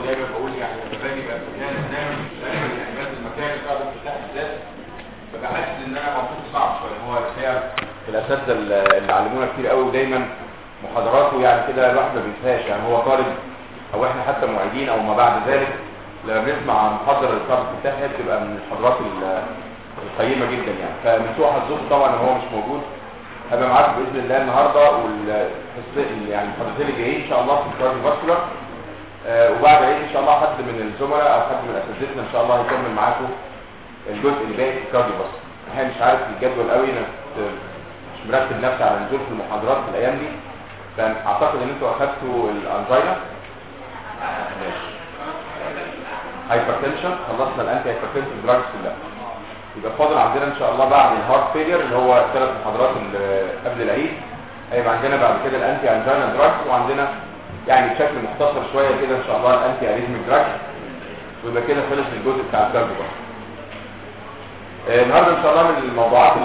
دايما بقول يعني لما باجي بقى مكان دايما دايما يعني بس المكان بتاع الافتتاح بالذات ببقى حاسس ان انا المفروض صعب شويه هو الحقيقه الاساتذه اللي علمونا كتير قوي ودايما محاضراته يعني كده الواحد ما بينساهاش يعني هو طالب او احنا حتى معيدين او ما بعد ذلك لما بنسمع محاضره للطالب الافتتاح هي بتبقى من المحاضرات القيمه جدا يعني فمن سوء حظكم طبعا ان هو مش موجود هبقى معاكم باذن الله النهارده والحصتين يعني المحاضرتين اللي جايين ان شاء الله في الكارديو فاسكولار آه وبعد العيد ان شاء الله حد من الزملاء او حد من اساتذتنا ان شاء الله هيكمل معاكم الجزء اللي باقي في الكارديو فاسكولار احنا مش عارف الجدول قوي انا مش مرتب نفسي على نزول في المحاضرات في الايام دي فاعتقد ان انتوا اخدتوا الانزاينا ماشي هايبرتنشن خلصنا الانتي هايبرتنشن دراجز كلها يبقى فاضل عندنا ان شاء الله بعد الهارت فيلير اللي هو الثلاث محاضرات اللي قبل العيد هيبقى عندنا بعد كده الانتي انجينا دراجز وعندنا يعني بشكل مختصر شويه كده ان شاء الله الانتي اريزميك دراجز ويبقى كده خلص الجزء بتاع الكارديو آه النهارده ان شاء الله من الموضوعات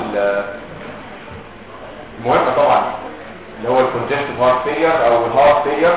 المهمه طبعا اللي هو الكونجستيف هارت فيلير او الهارت فيلير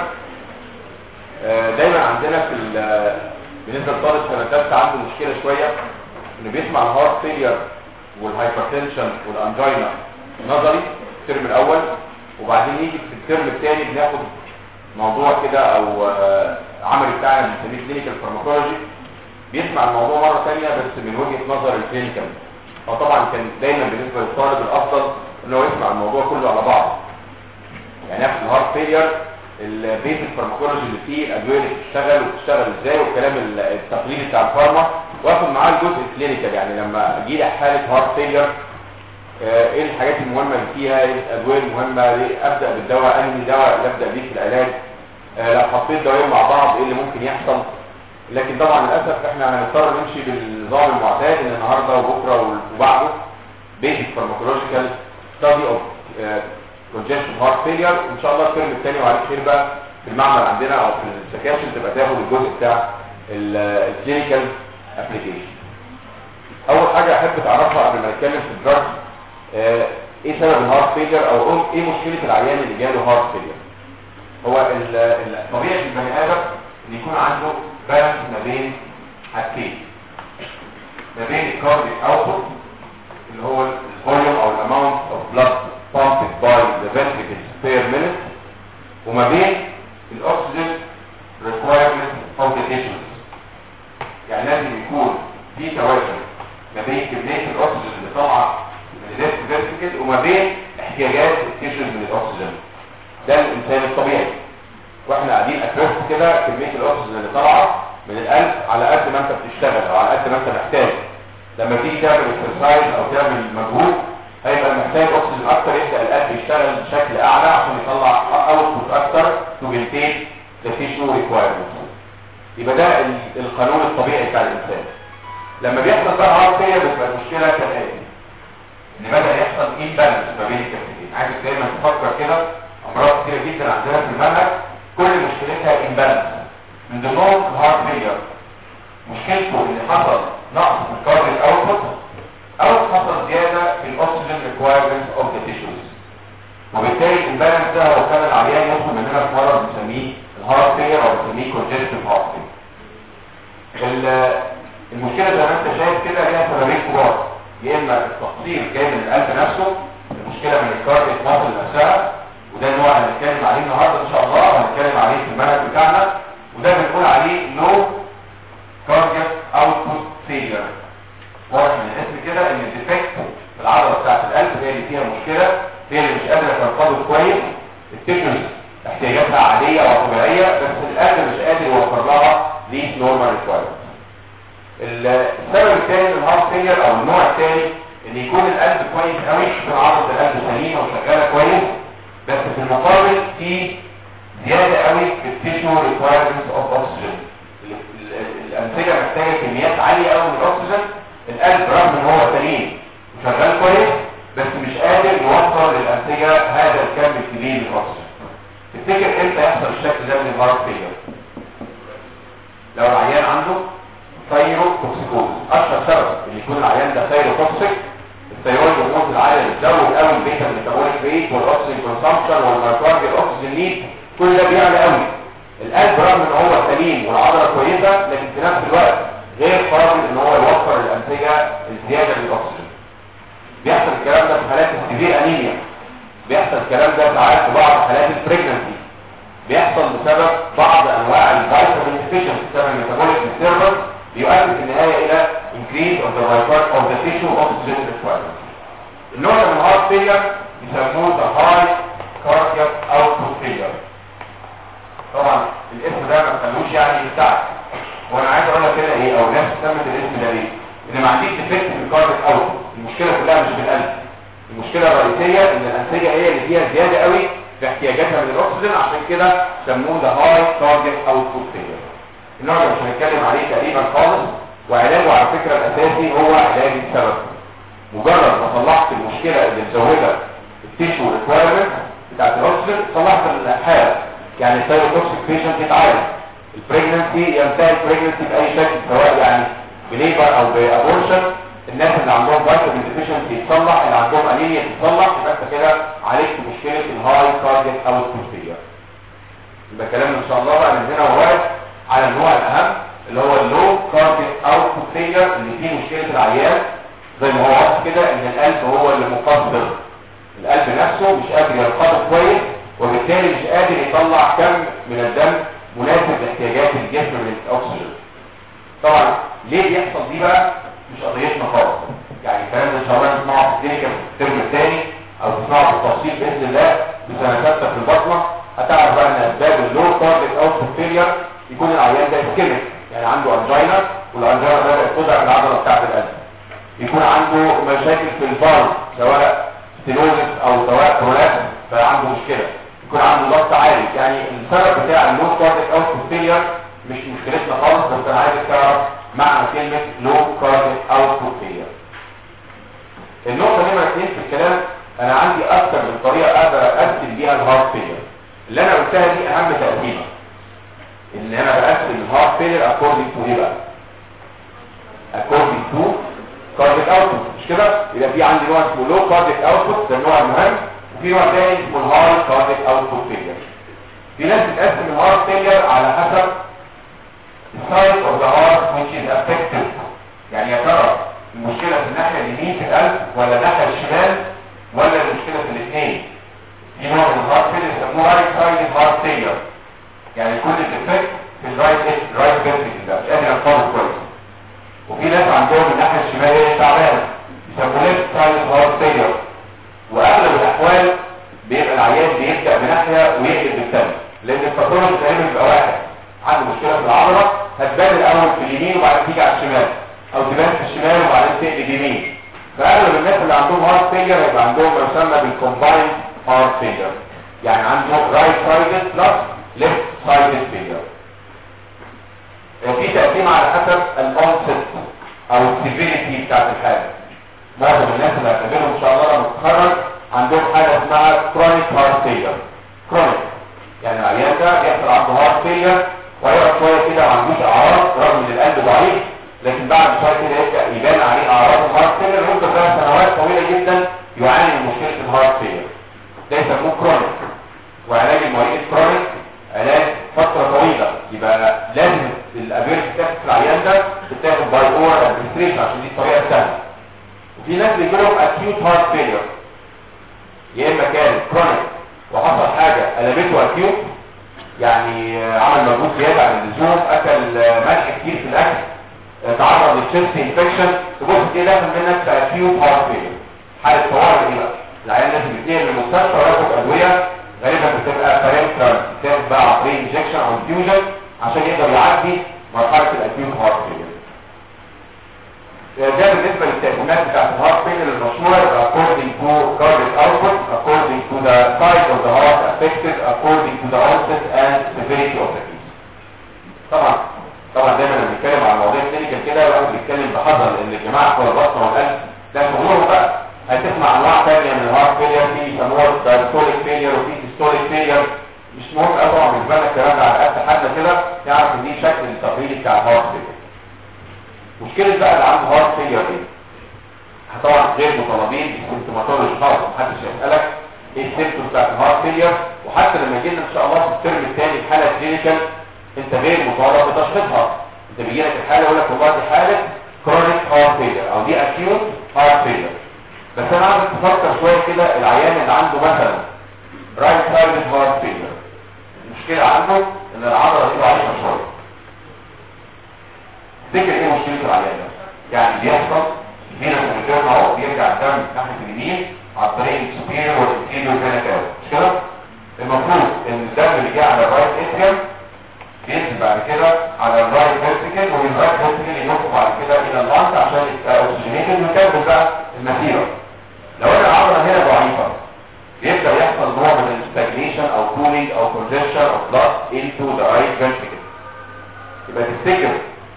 آه دايما عندنا في بالنسبه لطالب سنه ثالثه عنده مشكله شويه انه بيسمع الهارت فيلير والهايبرتنشن والانجينا نظري في الترم الاول وبعدين يجي في الترم الثاني بناخد موضوع كده او آه عملي بتاعنا بنسميه كلينيكال فارماكولوجي بيسمع الموضوع مره ثانيه بس من وجهه نظر الكلينيكال هو طبعا كان دايما بالنسبه للطالب الافضل ان هو يسمع الموضوع كله على بعضه يعني نفس الهارت فيلير البيت الفارماكولوجي اللي فيه الادويه اللي بتشتغل وبتشتغل ازاي والكلام التقليدي بتاع الفارما واخد معاه الجزء الكلينيكال يعني لما اجي لي حاله هارت فيلير آه ايه الحاجات المهمه اللي فيها ايه الادويه المهمه ابدا بالدواء انهي دواء اللي ابدا بيه في العلاج آه لو حطيت دوايين مع بعض ايه اللي ممكن يحصل لكن طبعا للاسف احنا هنضطر نمشي بالنظام المعتاد ان النهارده وبكره وبعده بيزك فارماكولوجيكال ستادي اوف كونجستيف هارت فيلير وان شاء الله الترم الثاني وعلى خير بقى في المعمل عندنا او في السكاشن تبقى تاخد الجزء بتاع الكلينيكال ابلكيشن اول حاجه احب تعرفها قبل ما نتكلم في الدراج آه ايه سبب الهارت فيلير او ايه مشكله العيان اللي جاله هارت فيلير هو طبيعه البني ادم ان يكون عنده بالانس ما بين حاجتين ما بين الكارديك اوتبوت اللي هو الفوليوم او الاماونت اوف بلاد pumped by the ventricles per minute وما بين الاكسجين requirement of the tissues يعني لازم يكون في توازن ما بين كمية الاكسجين اللي طالعة من الليفت فيرتيكل وما بين احتياجات التيشوز من الاكسجين ده الانسان الطبيعي واحنا قاعدين اترست كده كمية الاكسجين اللي طالعة من القلب على قد ما انت بتشتغل او على قد ما انت محتاج لما تيجي تعمل اكسرسايز او تعمل مجهود هيبقى محتاج اكسجين اكتر يبدا القلب يشتغل بشكل اعلى عشان يطلع اوتبوت اكتر تو مينتين ذا تيشو ريكوايرمنت يبقى ده القانون الطبيعي بتاع الانسان لما بيحصل بقى هارت فيلير بتبقى المشكله كالاتي ان بدا يحصل امبالانس ما بين الكفتين عايزك دايما تفكر كده امراض كتير جدا عندنا في المنهج كل مشكلتها امبالانس من ضمنهم الهارت فيلير مشكلته ان حصل نقص في الكارديك اوتبوت او حصل زيادة في الاكسجين requirements of the tissues وبالتالي الامبالانس ده لو كان العيان يدخل مننا في مرض بنسميه الهارت فيلير او بنسميه congestive heart failure المشكلة زي ما انت شايف كده ليها سببين كبار يا اما التقصير جاي من القلب نفسه المشكلة من الكارديك ماسل نفسها وده النوع اللي هنتكلم عليه النهارده ان شاء الله وهنتكلم عليه في المنهج بتاعنا وده بنقول عليه لو كاردياك اوتبوت فيلير واضح من الاسم كده ان الديفكت في العضله بتاعت القلب هي اللي فيها مشكله هي اللي مش قادره تنقبض كويس التشنس احتياجاتها عاديه وطبيعيه بس القلب مش قادر يوفر لها these normal requirements السبب الثاني للهارت فيلير او النوع الثاني ان يكون القلب كويس قوي تكون عضله القلب سليمه وشغاله كويس بس في المقابل في زياده قوي في التيشو ريكوايرمنتس اوف اوكسجين الانسجه محتاجه كميات عاليه قوي من الاكسجين القلب رغم ان هو سليم وشغال كويس بس مش قادر يوصل للانسجه هذا الكم الكبير من الاكسجين تفتكر امتى يحصل الشكل ده من الهارت فيلير لو العيان عنده ثايرو توكسيكوز اشهر سبب ان يكون العيان ده ثايرو توكسيك الثيرويد هرمون العالي بتزود قوي البيتا ميتابوليك ريت والاكسجين كونسامبشن والمايكروبيال اوكسجين نيد كل ده بيعلى قوي القلب رغم ان هو سليم سليم والعضله كويسه لكن في نفس الوقت غير قادر ان هو يوفر الانسجه الزياده للاكسجين بيحصل الكلام ده في حالات السيفير انيميا بيحصل الكلام ده ساعات في بعض حالات البريجنسي بيحصل بسبب بعض انواع الفيتامين ديفيشنسي بسبب الميتابوليك ديستربنس بيؤدي في النهايه الى increase of the requirement of the tissue oxygen requirement النوع ده من الهارت فيلر بيسموه the high cardiac output failure طبعا الاسم ده ما تخلوش يعني بتاعك وانا عايز اقول لك كده ايه او ناس سمت الاسم ده ليه ان ما عنديش ديفكت في الكارديك اوتبوت المشكله كلها مش في القلب المشكله الرئيسيه ان الانسجه هي اللي فيها زياده قوي في احتياجاتها من الاكسجين عشان كده سموه ده هاي كارديك اوتبوت فيلر النوع ده مش هنتكلم عليه تقريبا خالص وعلاجه على فكره الاساسي هو علاج السبب مجرد ما صلحت المشكله اللي مزوده التيشو ريكويرمنت بتاعت الاكسجين صلحت الحاله يعني الثايروتوكسيك بيشنت يتعالج البريجنسي ينتهي البريجنسي باي شكل سواء يعني بليبر او بابورشن الناس اللي عندهم فيتامين ديفيشنسي يتصلح اللي عندهم انيميا تتصلح يبقى انت كده عالجت مشكله الهاي كاردياك اوتبوت فيلر يبقى كلامنا ان شاء الله بقى من هنا ورايح على النوع الاهم اللي هو اللو كاردياك اوتبوت فيلر اللي فيه مشكله العيان زي ما هو واضح كده ان القلب هو اللي مقصر القلب نفسه مش قادر ينقبض كويس وبالتالي مش قادر يطلع كم من الدم مناسب لاحتياجات الجسم من الاكسجين طبعا ليه بيحصل دي بقى مش قضيتنا خالص يعني الكلام ده ان شاء الله نسمعه في الكلينيكال في الترم الثاني او تسمعه بالتفصيل باذن الله بسنه ثالثه في البطنه هتعرف بقى ان اسباب اللو كارديك اوتبوت فيلير يكون العيان ده اسكيميك يعني عنده انجينا والانجينا بدات تضعف العضله بتاعت القلب يكون عنده مشاكل في الفالف سواء ستينوزس او سواء برولابس فعنده مشكله يكون عنده ضغط عالي يعني السبب بتاع اللو كارديك اوتبوت فيلير مش مشكلتنا خالص بس انا عايز تعرف معنى كلمه لو كارديك اوتبوت فيلير النقطه نمره اثنين في الكلام انا عندي اكثر من طريقه اقدر اقسم بيها الهارت فيلير اللي انا قلتها دي اهم تقسيمه ان انا بقسم الهارت فيلير اكوردنج تو ايه بقى اكوردنج تو كارديك اوتبوت مش كده يبقى في عندي نوع اسمه لو كارديك اوتبوت ده النوع المهم وفي نوع تاني اسمه الهاي كارديك اوتبوت فيلير في ناس بتقسم الهارت فيلير على حسب السايز اوف ذا هارت which is affected يعني يا ترى المشكله في الناحيه اليمين في القلب ولا الناحيه الشمال ولا المشكله في الاثنين في نوع من الهارت فيلير يسموه رايت سايد هارت فيلير يعني كل الافكت في الرايت رايت فينتريكل ده مش قادر ينقبض كويس وفي ناس عندهم الناحيه الشماليه تعبانه يسموه ليفت سايد هارت فيلير واغلب الاحوال بيبقى العيان بيبدا بناحيه ويقلب بالثانيه لان الباثولوجي تقريبا بيبقى واحد عنده مشكله في العضله هتبان الاول في اليمين وبعدين تيجي على الشمال او تبان في الشمال وبعدين تقلب يمين فاغلب الناس اللي عندهم هارت فيلير يبقى عندهم ما يسمى بالكومبايند هارت فيلير يعني عنده رايت سايد بلس ليفت سايد فيلير في تقسيم على حسب الاونست او السيفيريتي بتاعت الحاله معظم الناس اللي هتقابلهم ان شاء الله لما تتخرج عندهم حاجه اسمها كرونيك هارت فيلير كرونيك يعني العيان ده بيحصل عنده هارت فيلير ويقعد شويه كده ما عندوش اعراض رغم ان القلب ضعيف لكن بعد شويه كده يبدا يبان عليه اعراض الهارت فيلير ممكن بقى سنوات طويله جدا يعاني من مشكله الهارت فيلير ده يسموه كرونيك وعلاج المريض الكرونيك علاج فتره طويله يبقى لازم الابيرت بتاعت العيان ده تتاخد باي اور ادمنستريشن عشان دي الطريقه السهله وفي ناس بيجي لهم اكيوت هارت فيلير يا اما كان كرونيك وحصل حاجه قلبته اكيوت يعني عمل مجهود زياده عن اللزوم اكل ملح كتير في الاكل تعرض للشيست انفكشن تبص كده داخل منك في اكيوت هارت فيلير حاله طوارئ ايه بقى العيان لازم يتنقل للمستشفى وياخد ادويه غالبا بتبقى بارامتر بتاخد بقى عن طريق انجكشن او انفيوجن عشان يقدر يعدي مرحله الاكيوت هارت فيلير ده بالنسبه للتقسيمات بتاعت الهارت فيلير المشهوره according to cardiac output according to the size of the heart affected according to the onset and severity of the case طبعا طبعا دايما لما بنتكلم عن مواضيع كلينيكال كده الواحد بيتكلم بحذر لان الجماعه بتوع البطن والقلب ده شغلهم بقى هتسمع انواع ثانيه من الهارت فيلير في يسموها دايستوليك فيلير وفي سيستوليك فيلير مش مهم قوي طبعا بالنسبه لنا الكلام ده على قد حد كده يعرف ان دي شكل التقريري بتاع الهارت فيلير مشكله بقى اللي عنده هارت فيلير ايه طبعا غير مطالبين بالسيمتوماتولوجي خالص محدش هيسالك ايه السيمتومز بتاعت الهارت فيلير وحتى لما يجي لنا ان شاء الله في الترم الثاني الحاله كلينيكال انت غير مطالب بتشخيصها انت بيجي لك الحاله يقول لك والله دي حاله كرونيك هارت فيلر او دي اكيوت هارت فيلر بس انا عايزك تفكر شويه كده العيان اللي عنده مثلا رايت سايد هارت فيلر المشكله عنده ان العضله دي ضعيفه شويه تفتكر ايه مشكله العيان ده يعني بيحصل فينا الريتيرن اهو بيرجع الدم ناحيه اليمين عن طريق السوبيريور والانفيريور فينا كاو مش كده المفروض ان الدم اللي جه على الرايت اتريوم بينزل بعد كده على الرايت فيرتيكال ومن الرايت فيرتيكال ينط بعد كده الى اللانج عشان يبقى اوكسجينيتد ويكمل بقى المسيره لو ان العضله هنا ضعيفه يبدا يحصل نوع من الستاجنيشن او كولينج او كونجكشن او بلاد انتو ذا رايت فيرتيكال يبقى تفتكر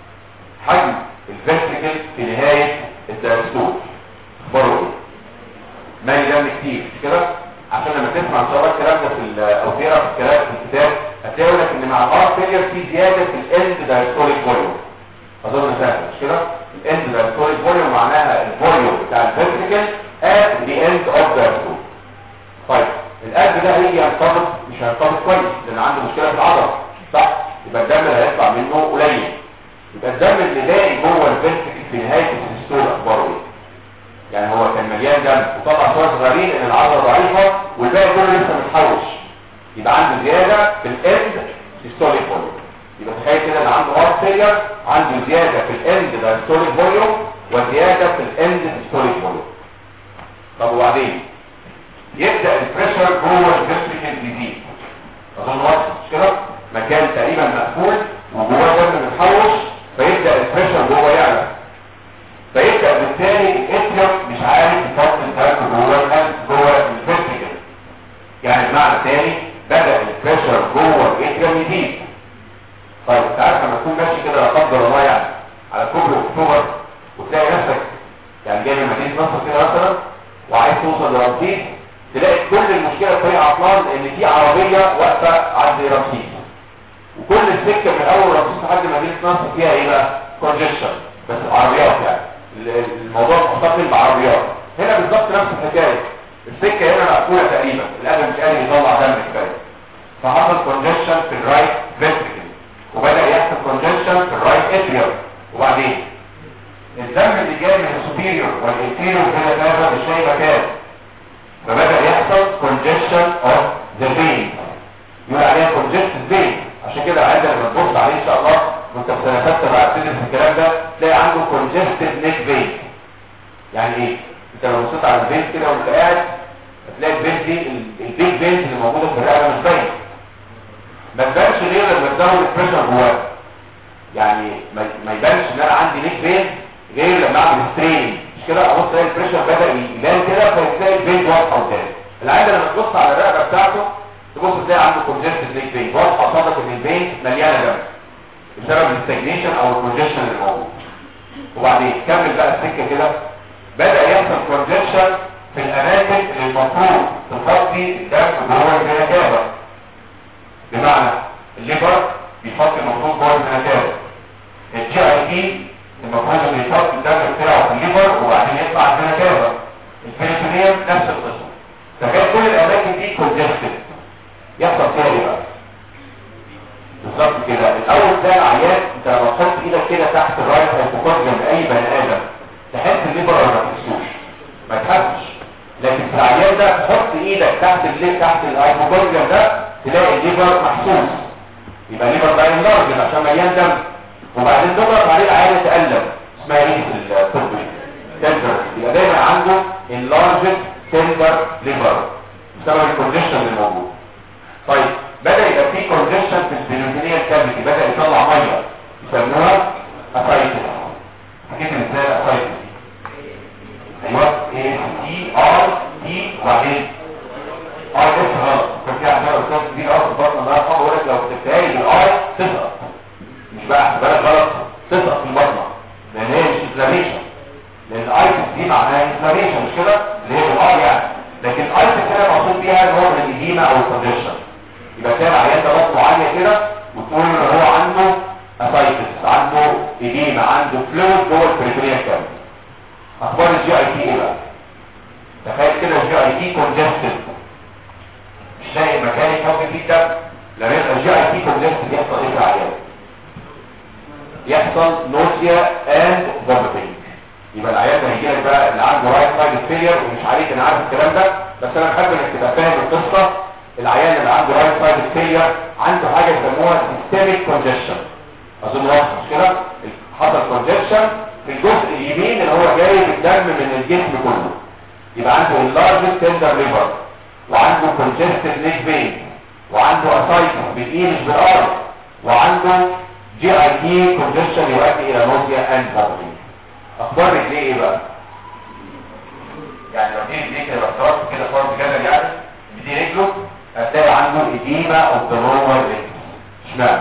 حجم الفيرتيكال في نهايه الدايستول اخباره ايه مالي دم كتير مش كده عشان لما تسمع ان شاء الله الكلام ده في او تقرا في الكلام في الكتاب هتلاقي يقول لك ان مع الهارت فيلير في زياده في الاند دايستوليك فوليوم اظن سهل مش كده الاند دايستوليك فوليوم معناها الفوليوم بتاع الفيرتيكال at the end of the stool طيب القلب ده هيجي ينقبض مش هينقبض كويس لان عنده مشكله في العضله صح يبقى الدم اللي هيطلع منه قليل يبقى الدم اللي باقي جوه الفيرتيكال في نهايه السيستول اخباره ايه يعني هو كان مليان دم وطلع شويه صغيرين ان العضله ضعيفه والباقي كله لسه متحوش يبقى عنده زياده في الاند سيستوليك فوليوم يبقى تخيل كده ان عنده هارت فيلر عنده زياده في الاند دايستوليك فوليوم وزياده في الاند سيستوليك فوليوم طب وبعدين يبدا البريشر جوه الفيرتيكال ديزيز اظن واضح مش كده مكان تقريبا مقفول وجواه دم متحوش فيبدا البريشر جوه يعلى فيبدا بالتالي الاتريوم مش عارف يفصل الدم جوه القلب جوه الفيرتيكال يعني بمعنى تاني بدا البريشر جوه الاتريوم يزيد طيب انت عارف لما تكون ماشي كده لا قدر الله يعني على كوبري اكتوبر وتلاقي نفسك يعني جاي من مدينه نصر كده مثلا وعايز توصل لرمسيس تلاقي كل المشكله في طريق عطلان ان في عربيه واقفه عند رمسيس وكل السكه من اول رمسيس لحد مدينه نصر فيها ايه بقى كونجكشن بس عربيات يعني الموضوع متصل بعربيات هنا بالظبط نفس الحكايه السكه هنا مقفوله تقريبا القلب مش قادر يطلع دم كفايه فحصل كونجكشن في الرايت فينتريكل وبدا يحصل كونجكشن في الرايت اتريوم وبعدين الدم اللي جاي من السوبيريور والانفيريور كده فاهم مش لاقي مكان فبدا يحصل كونجكشن اوف ذا فين يقول عليها كونجكشن فين عشان كده عندنا لما تبص عليه ان شاء الله وانت في سنه ثالثه بقى تدرس الكلام ده تلاقي عنده كونجستد نيك فين يعني ايه انت لو بصيت على الفين كده وانت قاعد هتلاقي الفين دي البيج فين اللي موجوده في الرقبه مش باينه ما تبانش غير لما تزود البريشر جواه يعني ما يبانش ان انا عندي نيك فين غير لما اعمل سترين مش كده ابص الاقي البريشر بدا يبان كده فتلاقي الفين واضحه قدامي العيان لما تبص على الرقبه بتاعته تبص تلاقي عنده كونجستد نيك فين واضحه قصادك ان الفين مليانه دم بسبب الاستجنيشن او الكونجكشن اللي موجود وبعدين كمل بقى السكه كده بدا يحصل كونجكشن في الاماكن اللي المفروض تفضي الدم جوه الجنكابه بمعنى الليفر بيفضي المفروض جوه الجنكابه الجي اي تي المفروض انه يفضي الدم بتاعه في الليفر وبعدين يطلع الجنكابه البريتونيوم نفس القصه فكانت كل الاماكن دي كونجكشن يحصل فيها ايه بقى بالظبط كده الاول ده العيان انت لما تحط ايدك كده تحت الرايت هيفوكس لاي بني ادم تحس الليفر ولا ما تحسوش ما تحسش لكن في العيان ده تحط ايدك تحت الليف تحت الهايبوكونجن ده تلاقي الليفر محسوس يبقى الليفر ده انلارج عشان مليان دم وبعدين تضغط عليه العيان يتألم اسمها ايه في الطب تندر يبقى دايما عنده enlarged tender liver بسبب الكونديشن اللي موجود طيب بدأ يبقى في كونجكشن في البيلوتينيال كافيتي بدأ يطلع ميه يسموها اسايتس حكيت ازاي اسايتس ايوه اي تي ار تي وبعدين ار اس غلط كان في عندنا استاذ كبير قوي في البطن الله يرحمه يقول لك لو كتبتها لي بالاي تسقط مش بقى بالك غلط تسقط في البطنه لان هي مش انفلاميشن لان الايتس دي معناها انفلاميشن مش كده اللي هي بالار يعني لكن الايتس هنا مقصود بيها نوع من الاديمه او الكونجكشن يبقى كان عيان ده بطنه عاليه كده وتقول ان هو عنده اسايتس عنده اديمه عنده فلويد جوه البريتوريال كامل اخبار الجي اي تي ايه بقى تخيل كده الجي اي تي كونجستد مش لاقي مكان يكون فيه دم لما يبقى الجي اي تي كونجستد يحصل ايه في العيان يحصل نوزيا اند vomiting يبقى العيان ده هيجي لك بقى اللي عنده رايت سايد فيلير ومش عليك انا عارف الكلام ده بس انا بحب انك تبقى فاهم القصه العيان اللي عنده رايت سايد فيلير عنده حاجه يسموها سيستميك كونجكشن اظن واضح مش كده حصل كونجكشن في الجزء اليمين اللي هو جاي بالدم من الجسم كله يبقى عنده اللارجست تندر ليفر وعنده كونجستد نيك فين وعنده اسايتس بالاي مش بالارض وعنده جي اي تي كونجكشن يؤدي الى نوزيا اند فوميتنج اخبار رجليه ايه بقى يعني لو دي رجليه كده اخترت كده فرض جدل يعني دي رجله هتلاقي عنده اديمه او تنومر رجل اشمعنى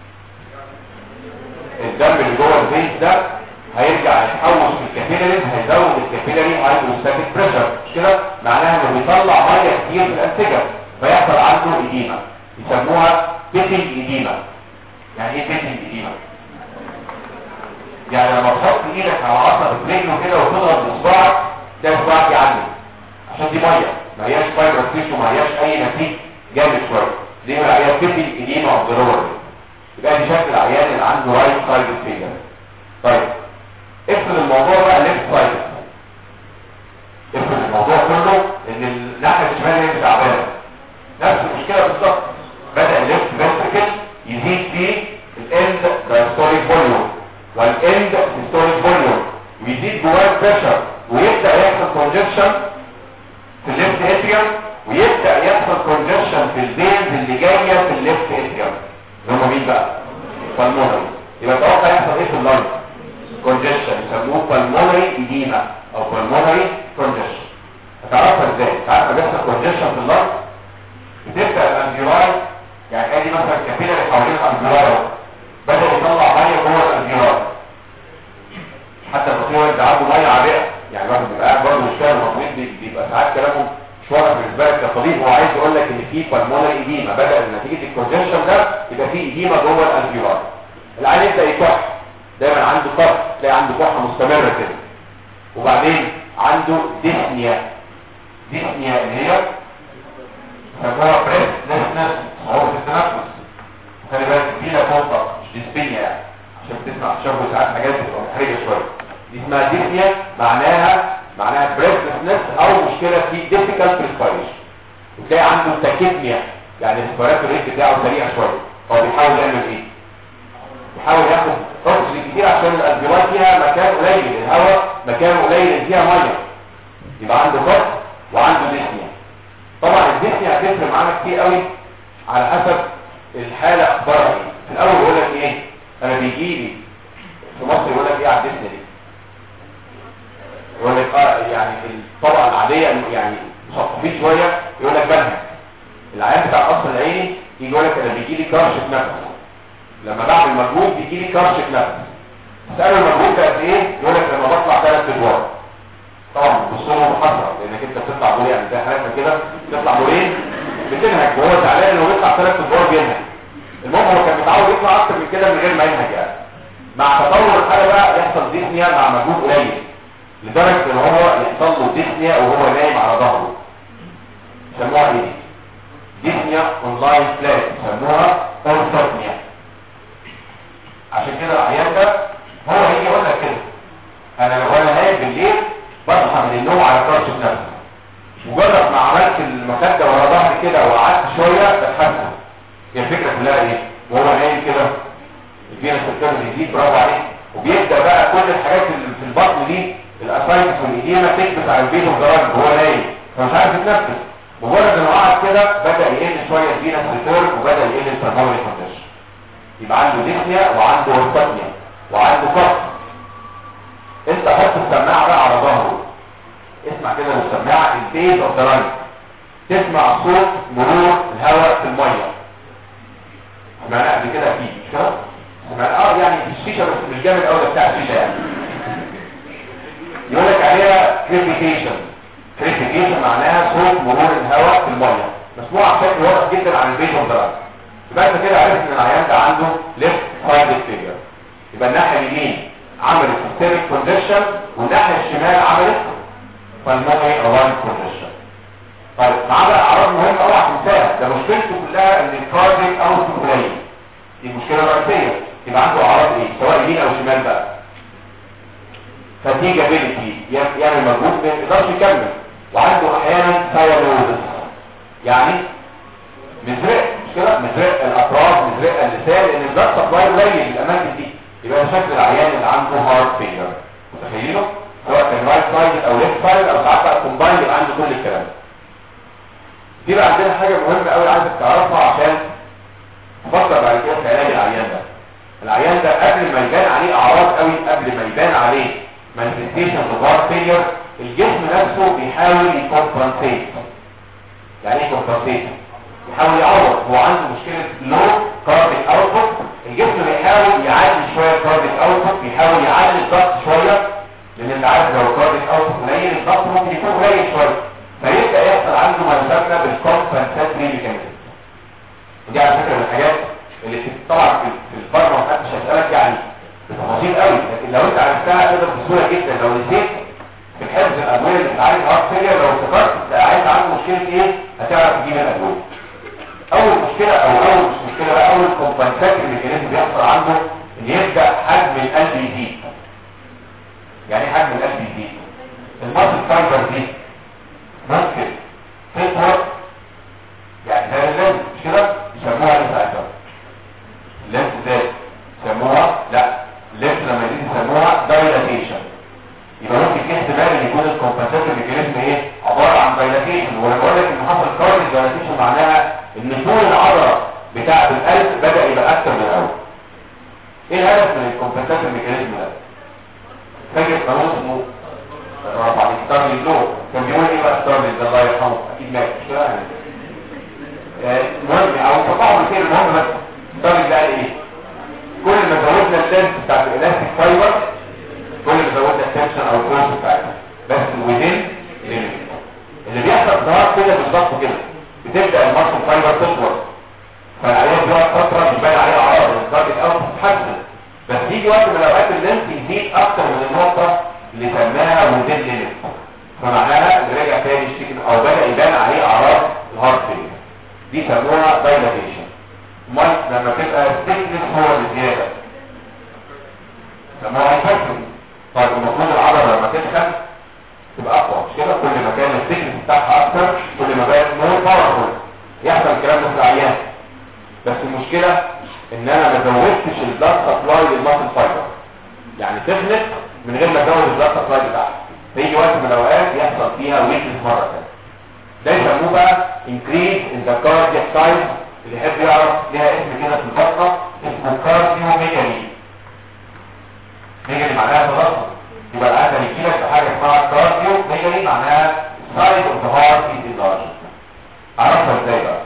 الدم اللي جوه الفيس ده هيرجع يتحوش في الكابيلاريز هيزود الكابيلاري هيدروستاتيك بريشر مش كده معناها انه بيطلع ميه كتير في الانسجه فيحصل عنده اديمه يسموها بيتنج اديمه يعني ايه بيتنج اديمه يعني لما تحط ايدك على عصب رجله كده وتضغط بصباعك ده صباعك يعلم عشان دي ميه ما هياش فايبر تيشو ما هياش اي نتيج جامد شويه دي من العيان بيتنج اديمه اوف ذا يبقى دي شكل العيان اللي عنده رايت سايد فيلر طيب افرض الموضوع بقى ليفت سايد افرض الموضوع كله ان الناحيه الشمال هي اللي تعبانه نفس المشكله بالظبط بدا الليفت فينتركل يزيد فيه الاند دايستوليك فوليوم والاند سيستوليك فوليوم ويزيد جواه البريشر ويبدا يحصل كونجكشن في الليفت اتريوم ويبدا يحصل كونجكشن في الفينز اللي جايه في الليفت اتريوم اللي هم مين بقى بالمونري يبقى توقع يحصل ايه في اللنج كونجكشن يسموه بالمونري اديما او بالمونري كونجكشن هتعرفها ازاي تعرف بيحصل كونجكشن في اللنج بتبدا الانفيولاي يعني ادي مثلا كابيلاري حوالين الانفيولاي بدا يطلع ميه جوه الانفيولاي حتى المطلوب اللي عنده ميه عابئه يعني الواحد بيبقى قاعد برضه مش فاهم المطلوب بيبقى ساعات كلامهم مش واضح بالنسبه لك كطبيب هو عايز يقول لك ان في بالمونري اديما بدا نتيجه الكونجكشن ده يبقى في اديما جوه الانفيولاي العيان يبدا يكح دايما عنده كح تلاقي عنده كحه مستمره كده وبعدين عنده ديسنيا ديسنيا اللي هي سموها بريس نسنس صعوبة التنفس خلي بالك دي لا فوق مش ديسبينيا يعني عشان بتسمع تشوفوا ساعات حاجات بتبقى محرجه شويه دي اسمها ديسنيا معناها معناها بريسلسنس او مشكله في ديفيكالت ريسبيريشن وتلاقي عنده تاكيبنيا يعني الريسبيراتوري ريت بتاعه سريع شويه هو بيحاول يعمل ايه بيحاول ياخد اكسجين كتير عشان الالفيولاي فيها مكان قليل الهواء مكان قليل فيها ميه يبقى عنده ضغط وعنده ديسنيا طبعا الديسنيا هتفرق معانا كتير قوي على حسب الحاله اخبارها ايه في الاول يقول لك ايه انا بيجي لي في مصر يقول لك ايه على الديسنيا دي يقول لك اه يعني الطبقه العاديه يعني مثقفين شويه يقول لك بنها العيان بتاع القصر العيني يجي يقول لك انا بيجي لي كرشه نفس لما بعمل مجهود بيجي لي كرشه نفس تساله المجهود ده قد ايه يقول لك لما بطلع ثلاث ادوار طبعا بصوره محصره لانك انت بتطلع دور يعني زي حالاتنا كده بتطلع دورين بتنهج وهو زعلان انه بيطلع ثلاث ادوار بينهج المهم هو كان متعود يطلع اكتر من كده من غير ما ينهج يعني مع تطور الحاله بقى يحصل ديسنيا مع مجهود قليل لدرجه ان هو يحصل له ديسنيا وهو نايم على ظهره سموها ايه ديسنيا اونلاين فلات سموها اورثوبنيا عشان كده العيان ده هو هيجي يقول لك كده انا لو انا نايم بالليل بصحى من النوم على كرش نفسي مجرد ما عملت المخده ورا ظهري كده وقعدت شويه بتحسن هي الفكره كلها ايه وهو نايم كده الفينس الكيرف يزيد برافو عليك وبيبدا بقى كل الحاجات اللي في البطن دي الاسايتس والايديما تكبس على البيت والجراد وهو نايم فمش عارف يتنفس مجرد انه قعد كده بدا يقل شويه الفينس الكيرف وبدا يقل البلمونري كونديشن يبقى عنده ديسنيا وعنده هورتابنيا وعنده كف انت حط السماعه بقى على ظهره اسمع كده السماعه البيز اوف ذا تسمع صوت مرور الهواء في الميه سمعنا قبل كده اكيد مش كده سمعنا اه يعني في الشيشه بس مش جامد قوي ده بتاع الشيشه يعني يقول لك عليها كريفيكيشن كريفيكيشن معناها صوت مرور الهواء في الميه مسموع بشكل واضح جدا عن البيت اوف ذا يبقى انت كده عرفت ان العيان ده عنده ليفت سايد فيجر يبقى الناحيه اليمين عملت سيستميك كونديشن والناحيه الشمال عملت بالمونري الاين كونديشن طيب معاه بقى اعراض مهمه اوعى تنساها ده مشكلته كلها ان الكارديك اوت قليل دي مشكله رئيسيه يبقى عنده اعراض ايه سواء يمين او شمال بقى فاتيجابيلتي يعمل مجهود ما يقدرش يكمل وعنده احيانا سايلوزس يعني مزرق مش كده مزرق الاطراف مزرق اللسان لان البلاد سبلاي قليل الاماكن دي يبقى ده شكل العيان اللي عنده هارت فيلر متخيلينه سواء كان رايت سايد او ليفت سايد او ساعات بقى كومباين يبقى عنده كل الكلام ده دي بقى عندنا حاجه مهمه قوي عايزك تعرفها عشان تفكر بعد كده في علاج العيان ده العيان ده قبل ما يبان عليه اعراض قوي قبل ما يبان عليه مانيفستيشن اوف هارت فيلر الجسم نفسه بيحاول يكمبنسيت يعني ايه كومبنسيت يحاول يعوض هو عنده مشكله لو كارديك اوتبوت الجسم بيحاول يعلي شويه كارديك اوتبوت بيحاول يعلي الضغط شويه لان انت عارف لو الكارديك اوتبوت قليل الضغط ممكن يكون قليل شويه فيبدا يحصل عنده ما يسمى بالكومبنساتري ميكانيزم ودي على فكره من الحاجات اللي طبعا في في الفارما محدش هيسالك يعني بتفاصيل قوي لكن لو انت عرفتها تقدر بسهوله جدا لو نسيت في الحفظ الادويه اللي بتعالج هارت فيلير لو افتكرت انت عايز عنده مشكله ايه هتعرف تجيب الادويه اول مشكله او اول مش مشكله بقى اول كومبنساتري ميكانيزم بيحصل عنده ان يبدا حجم القلب يزيد يعني ايه حجم القلب يزيد الماسل فايبر دي ممكن تطور يعني ده اللينس مش كده يسموها ايه ساعتها اللينس ازاي يسموها لا اللينس لما يزيد يسموها دايلاتيشن يبقى ممكن في احتمال ان يكون الكومبنساتور ميكانيزم ايه عباره عن دايلاتيشن وانا بقول لك ان حصل كارديك دايلاتيشن معناها ان طول العضله بتاعه القلب بدا يبقى اكتر من الاول ايه الهدف من الكومبنساتور ميكانيزم ده فاكر قانون اسمه رفع ستارلي لو كان بيقول ايه بقى ستارلي ده الله يرحمه اكيد مات مش كده المهم او تفاعل كتير المهم بس ستارلي ده قال ايه كل ما زودنا اللينس بتاعت الالاستيك فايبر كل ما زودنا التنشن او الفورس بتاعتها بس وذين ليميت اللي بيحصل ظهر كده بالظبط كده بتبدا الماسل فايبر تطول فالعيان بيقعد فتره مش باين عليه اعراض الكارديك اوت تتحسن بس يجي وقت من الاوقات اللينس يزيد اكتر من النقطه اللي سماها وذين ليميت فمعناها اللي رجع تاني يشتكي او بدا يبان عليه اعراض الهارت فيلير دي سموها دايلاتيشن مايك لما تبقى ستيكنس هو اللي زياده سموها هايبرتروفي طيب المفروض العضله لما تدخل تبقى اقوى مش كده كل ما كان الثيكنس بتاعها اكتر كل ما بقت مور باورفول يحصل الكلام ده في العيان بس المشكله ان انا ما زودتش البلاد سبلاي للماسل فايبر يعني تخلق من غير ما ازود البلاد سبلاي بتاعها فيجي وقت من الاوقات يحصل فيها ويكنس مره ثانيه ده يسموه بقى increase in the cardiac size اللي يحب يعرف ليها اسم كده في البطنه اسمه كارديوميجالي ميجالي معناها تضخم يبقى العاده اللي يجيلك بحاجه اسمها كارديوميجالي معناها size of the heart is enlarged عرفها ازاي بقى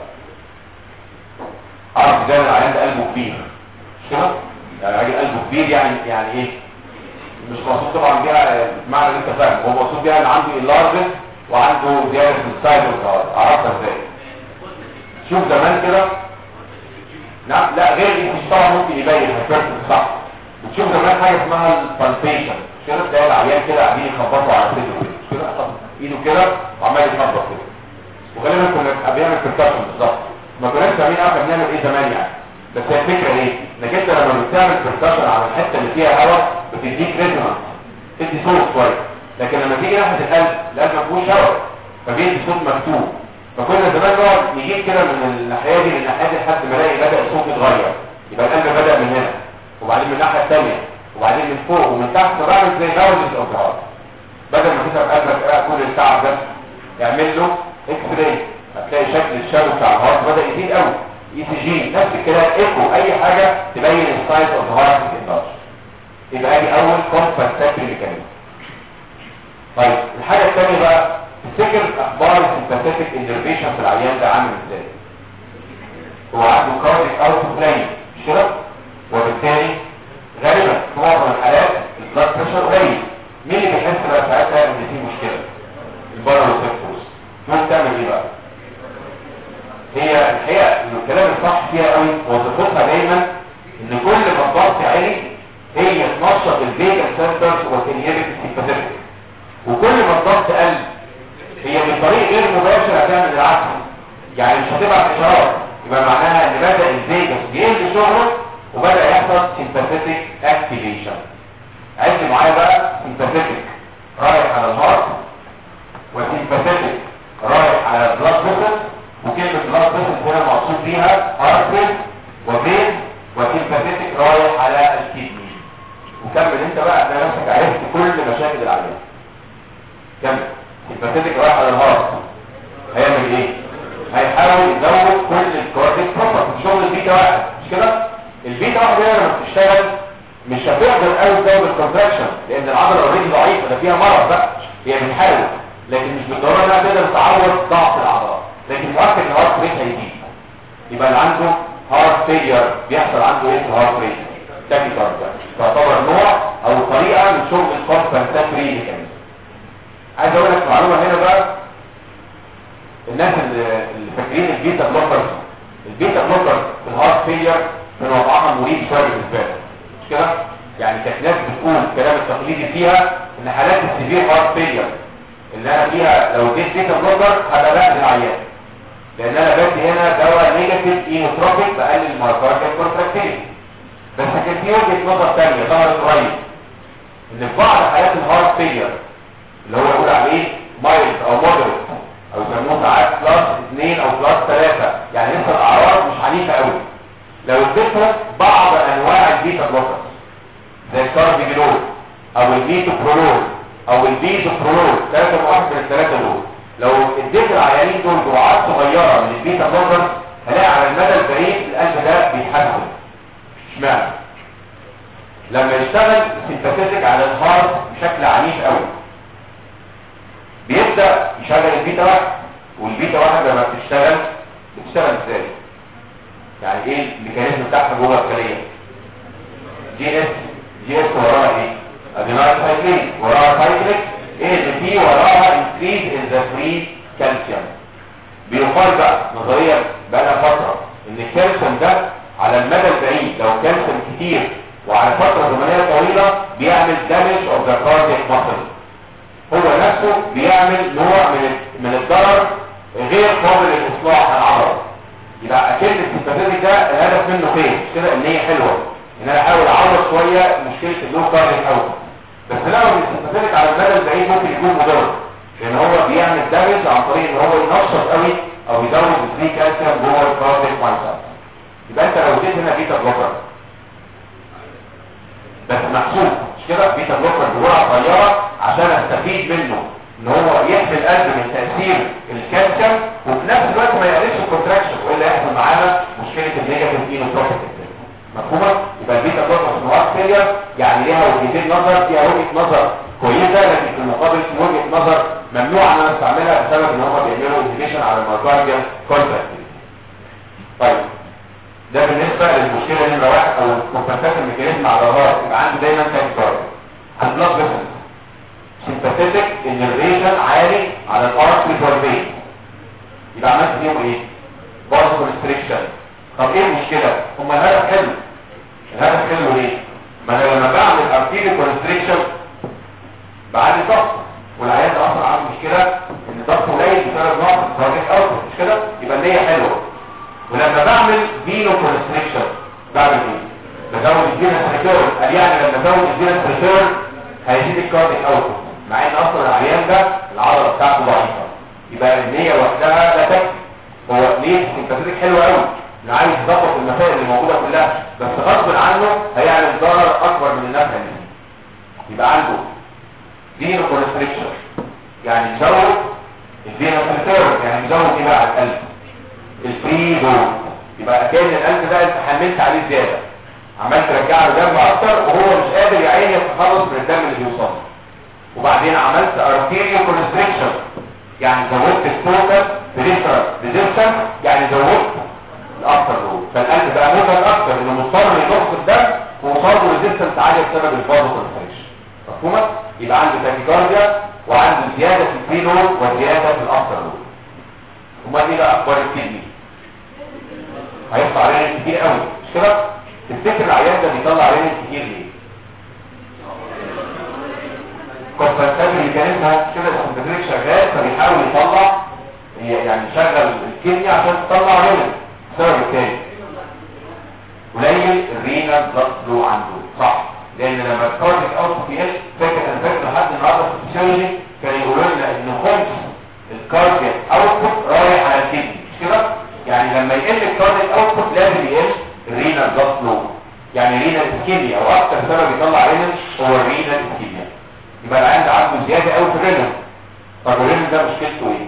عرف ازاي العيان ده قلبه كبير مش كده يعني راجل قلبه كبير يعني يعني ايه مش مقصود طبعا بيها المعنى اللي انت فاهمه هو مقصود بيها ان عنده enlargement وعنده زياده في السايز والهارت عرفها ازاي شوف زمان كده لا لا غير مش طبعا ممكن يبين هيبرتن صح بتشوف زمان حاجه اسمها البالبيشن كده تلاقي العيان كده قاعدين يخبطوا على صدره كده مش كده حط ايده كده وعمال يخبط كده وغالبا كنا بنعمل بيركشن بالظبط ما كناش فاهمين احنا بنعمل ايه زمان يعني بس هي الفكره ايه انك انت لما بتعمل بيركشن على الحته اللي فيها هواء بتديك ريزونانس تدي صوت كويس لكن لما تيجي ناحيه القلب القلب ما فيهوش هواء فبيدي صوت مكتوب فكنا زمان نقعد نجيب كده من الناحيه دي للناحيه دي لحد ما الاقي بدا الصوت يتغير يبقى القلب بدا من هنا وبعدين من الناحيه الثانيه وبعدين من فوق ومن تحت فبعمل زي ناوزز اوف هارت بدل ما تسمع قلبك بقى كل التعب ده اعمل له اكس راي هتلاقي شكل الشادو بتاع الهارت بدا يزيد قوي اي سي جي نفس الكلام ايكو اي حاجه تبين السايز اوف هارت في يبقى دي اول كومبنساتري ميكانيزم طيب الحاجه الثانيه بقى تفتكر اخبار السمباثيك انرفيشن في العيان ده عامل ازاي هو عنده كارديك اوت بلاين مش كده وبالتالي غالبا في معظم الحالات البلاد بريشر قليل مين اللي بيحس بقى ساعتها ان في مشكله الباراسيمبتوز تقوم تعمل ايه بقى هي الحقيقه الكلام الصح فيها قوي وظيفتها دايما ان كل ما الضغط عالي هي تنشط الفيجا سنترز وتنهبت السمباثيك وكل ما الضغط قل هي بطريق غير مباشر هتعمل العكس يعني مش هتبعت اشارات يبقى معناها ان بدا الفيجاس بيقل شغله وبدا يحصل وسيمباثيتك رايح على الكدني وكمل انت بقى هتلاقي نفسك عرفت كل مشاكل العيان كمل سيمباثيتك رايح على الهارت هيعمل ايه هيحاول يزود كل الكارديك بروبرتي شغل البيتا واحد مش كده البيتا واحد هنا لما بتشتغل مش هتقدر قوي تزود الكونتراكشن لان العضله اوريدي ضعيفه ده فيها مرض بقى هي بتحاول لكن مش بالضروره انها تقدر تعوض ضعف العضلات لكن مؤكد ان الهارت ريت هيزيد يبقى اللي عنده هارت فيلير بيحصل عنده ايه في الهارت ريت تاكيكارديا تعتبر نوع او طريقه من شغل الكونسنتري ميكانيزم عايز اقول لك معلومه هنا بقى الناس اللي اللي فاكرين البيتا بلوكرز البيتا بلوكرز في الهارت فيلير كان وضعها مريب شويه بالنسبه لهم مش كده يعني كانت ناس بتقول الكلام التقليدي فيها ان حالات السيفير هارت فيلير اللي انا فيها لو اديت بيتا بلوكر هبقى بقى العيان لان انا بدي هنا دواء نيجاتيف اينوتروبيك بقلل المايكارديال كونتراكتيليتي بس كان في وجهه نظر ثانيه ظهرت قريب ان في بعض حالات الهارت فيلير اللي هو يقول عليه مايلد او مودريت او يسموه ساعات كلاس 2 او كلاس 3 يعني لسه الاعراض مش عنيفه قوي لو اديتهم بعض انواع البيتا بلوكرز زي الكاربيجلول او الميتوبرولول او البيزوبرولول ثلاثه واحد من الثلاثه دول لو اديت العيانين دول جرعات صغيره من البيتا بلوكرز هلاقي على المدى البعيد القلب ده بيتحسن اشمعنى لما يشتغل سيمباثيتك على الهارت بشكل عنيف قوي بيبدا يشغل البيتا واحد والبيتا واحد لما بتشتغل بتشتغل ازاي يعني ايه الميكانيزم بتاعها جوه الخليه جي اس جي اس وراها ايه ادينايل سايكلين وراها سايكليك ايه اللي فيه وراها انكريز ان ذا فري كالسيوم بيقال بقى نظريا بقى لها فتره ان الكالسيوم ده على المدى البعيد لو كالسيوم كتير وعلى فتره زمنيه طويله بيعمل دامج اوف ذا كاردياك ماسل هو نفسه بيعمل نوع من من الضرر غير قابل للاصلاح العضلي يبقى اكيد السيمباثيك ده الهدف منه خير مش كده ان هي حلوه ان انا احاول اعوض شويه مشكله اللو كارديك اوت بس لو السيمباثيك على المدى البعيد ممكن يكون مضر لان هو بيعمل دامج عن طريق ان هو ينشط قوي او يزود الفري كالسيوم جوه الكارديك مايسر يبقى انت لو اديت هنا بيتا بلوكر بس محسوب مش كده بيتا بلوكر بجرعه صغيره عشان استفيد منه ان هو يحمي القلب من تاثير الكالسيوم وفي نفس الوقت ما يقللش الكونتراكشن والا يحصل معانا مشكله النيجاتيف اينوتروبيك مفهومه يبقى البيتا بلوكر سنوات فيلير يعني ليها وجهتين نظر فيها وجهه نظر كويسه لكن في المقابل في وجهه نظر ممنوع ان انا استعملها بسبب ان هم بيعملوا انهبيشن على المايكارديال كونتراكتيل طيب ده بالنسبه للمشكله نمره واحد او الكومبنسيشن الميكانيزم على الهارت يبقى عندي دايما تاكيكارديا عند بلاد فيسل سيمباثيتك انرفيشن عالي على الارتري والفين يبقى عملت فيهم ايه بارز كونستريكشن طب ايه المشكله هم الهدف حلو الهدف حلو ليه ما انا لما بعمل ارتيري كونستريكشن بعلي ضغط والعيان ده اصلا عنده مشكله ان ضغطه قليل بسبب نقص الكارديك اوتبوت مش كده يبقى النيه حلوه ولما بعمل فينو كونستريكشن بعمل ايه بزود الفينس ريتيرن قال يعني لما ازود الفينس ريتيرن هيزيد الكارديك اوتبوت مع ان اصلا العيان ده العضله بتاعته ضعيفه يبقى النيه وحدها لا تكفي هو ليه سيمباثيك حلو قوي اللي عايز يظبط المسائل اللي موجوده كلها بس غصب عنه هيعمل ضرر اكبر من النفع اللي يبقى عنده فينو كونستريكشن يعني يزود الفينس ريتيرن يعني يزود ايه بقى على القلب الفري دول يبقى كان القلب ده انت حملت عليه زياده عمال ترجع له دم اكتر وهو مش قادر يا عيني يتخلص من الدم اللي بيوصل وبعدين عملت ارتيريو كونستريكشن يعني زودت التوتال بريشر ريزيستنس يعني زودت الاكتر دول فالقلب بقى متعب اكتر انه مضطر يضخ الدم وقصاده ريزيستنس عاليه بسبب الفازو كونستريكشن مفهومه يبقى عنده تاكيكارديا وعنده زياده في الفري لود وزياده في الاكتر لود امال ايه بقى اخبار الكدني هيطلع علينا كتير قوي مش كده تفتكر العيان ده بيطلع علينا كتير ليه كونسنتريشن ميكانيزم كده السنتريك شغال فبيحاول يطلع يعني يشغل الكدني عشان تطلع عينه السبب الثاني قليل الرينال بلاد فلو عنده صح لان لما الكارديك اوت بي اتش فاكر انا فاكر لحد النهارده في الفسيولوجي كان يقولوا لنا ان خمس الكارديك اوتبوت رايح على الكدني مش كده يعني لما يقل الكارديك اوتبوت لازم يقل الرينال بلاد فلو رينال اسكيميا او اكتر سبب يطلع رينال هو الرينال اسكيميا يبقى العيان ده عنده زياده قوي في الرينال طب الرينال ده مشكلته ايه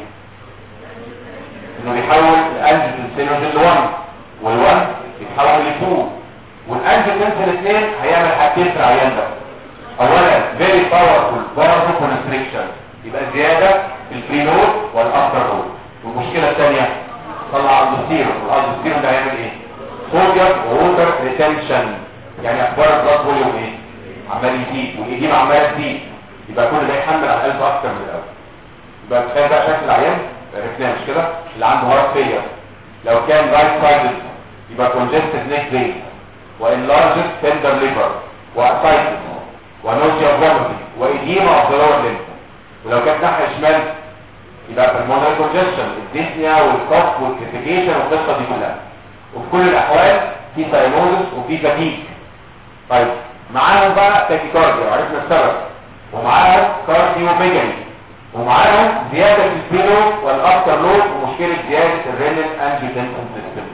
انه بيحول الانجيوتنسينوجين ل 1 وال1 يتحول ل 2 والانجيوتنسين 2 هيعمل حاجتين في العيان ده اولا فيري باورفول بارفول كونستريكشن يبقى زياده في البرينود والافتر نود والمشكله الثانيه طلع الدوستيرون والدوستيرون ده هيعمل ايه صوديوم ووتر ريتنشن يعني اخبار البلاد فوليوم ايه عمال يزيد والايديم عمال تزيد يبقى كل ده يحمل على القلب اكتر من الاول يبقى تخيل بقى شكل العيان عرفناه مش كده اللي عنده هارت فيلر لو كان رايت سايدد يبقى كونجستد نيك فين وانلارجد تندر ليفر واسايتس ونوزيا فوميتنج وايديما اوف ذا لور ليمب ولو كانت ناحيه شمال يبقى pulmonary congestion الديسنيا والكف والكريفيكيشن والقصه دي كلها وفي كل الاحوال في ساينوزس وفي فاتيج طيب معاهم بقى تاكيكارديا وعرفنا السبب ومعاهم كارديوميجالي ومعاهم زياده في البيلو والافتر لود ومشكله زياده الرينال انجيوتنسين سيستم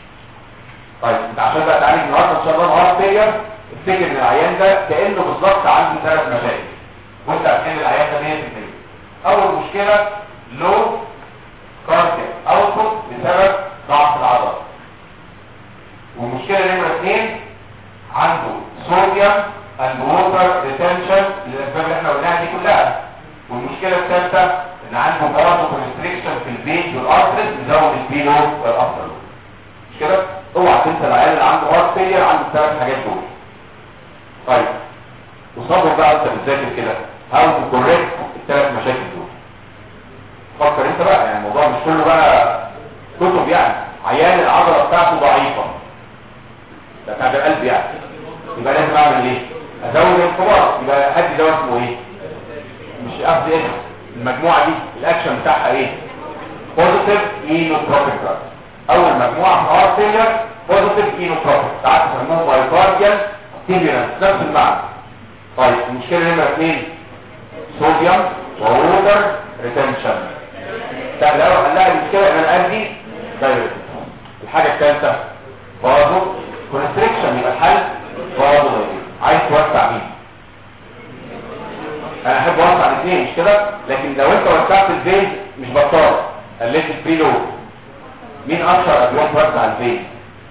طيب انت عشان بقى تعالج النهارده ان شاء الله الهارت فيلر افتكر ان العيان ده كانه بالظبط عنده ثلاث مشاكل وانت هتحل العيان ده 100% اول مشكله لو كارتيك اوتبوت بسبب ضعف العضله والمشكله نمره اثنين عنده صوديوم اند ووتر ريتنشن الاسباب اللي احنا قلناها دي كلها والمشكله الثالثه ان عنده برضه كونستريكشن في البيت والارترز يزود البيلو والافتر مش كده اوعى تنسى العيال اللي عنده هارت فيلير عنده الثلاث حاجات دول طيب وصبر بقى انت بتذاكر كده هاو تو كوريكت الثلاث مشاكل دول فكر انت بقى يعني الموضوع مش كله بقى كتب يعني عيان العضله بتاعته ضعيفه ده بتاع القلب يعني يبقى لازم اعمل ايه ازود الانقباض يبقى ادي دواء اسمه ايه مش اخد ايه المجموعه دي الاكشن بتاعها ايه بوزيتيف اينوتروبيك دراج اول مجموعه في هارت فيلر بوزيتيف اينوتروبيك ساعات يسموه بايكارديال ستيمولانس نفس المعنى طيب المشكله نمره اثنين صوديوم ووتر ريتنشن طب لو حلها المشكله ان انا ادي دايركت الحاجه الثالثه برضه كونستريكشن يبقى الحل برضه عايز توسع مين انا احب اوسع الاثنين مش كده لكن لو انت وسعت الفين مش بطال قلت الفري لود مين اشهر ادويه توسع الفين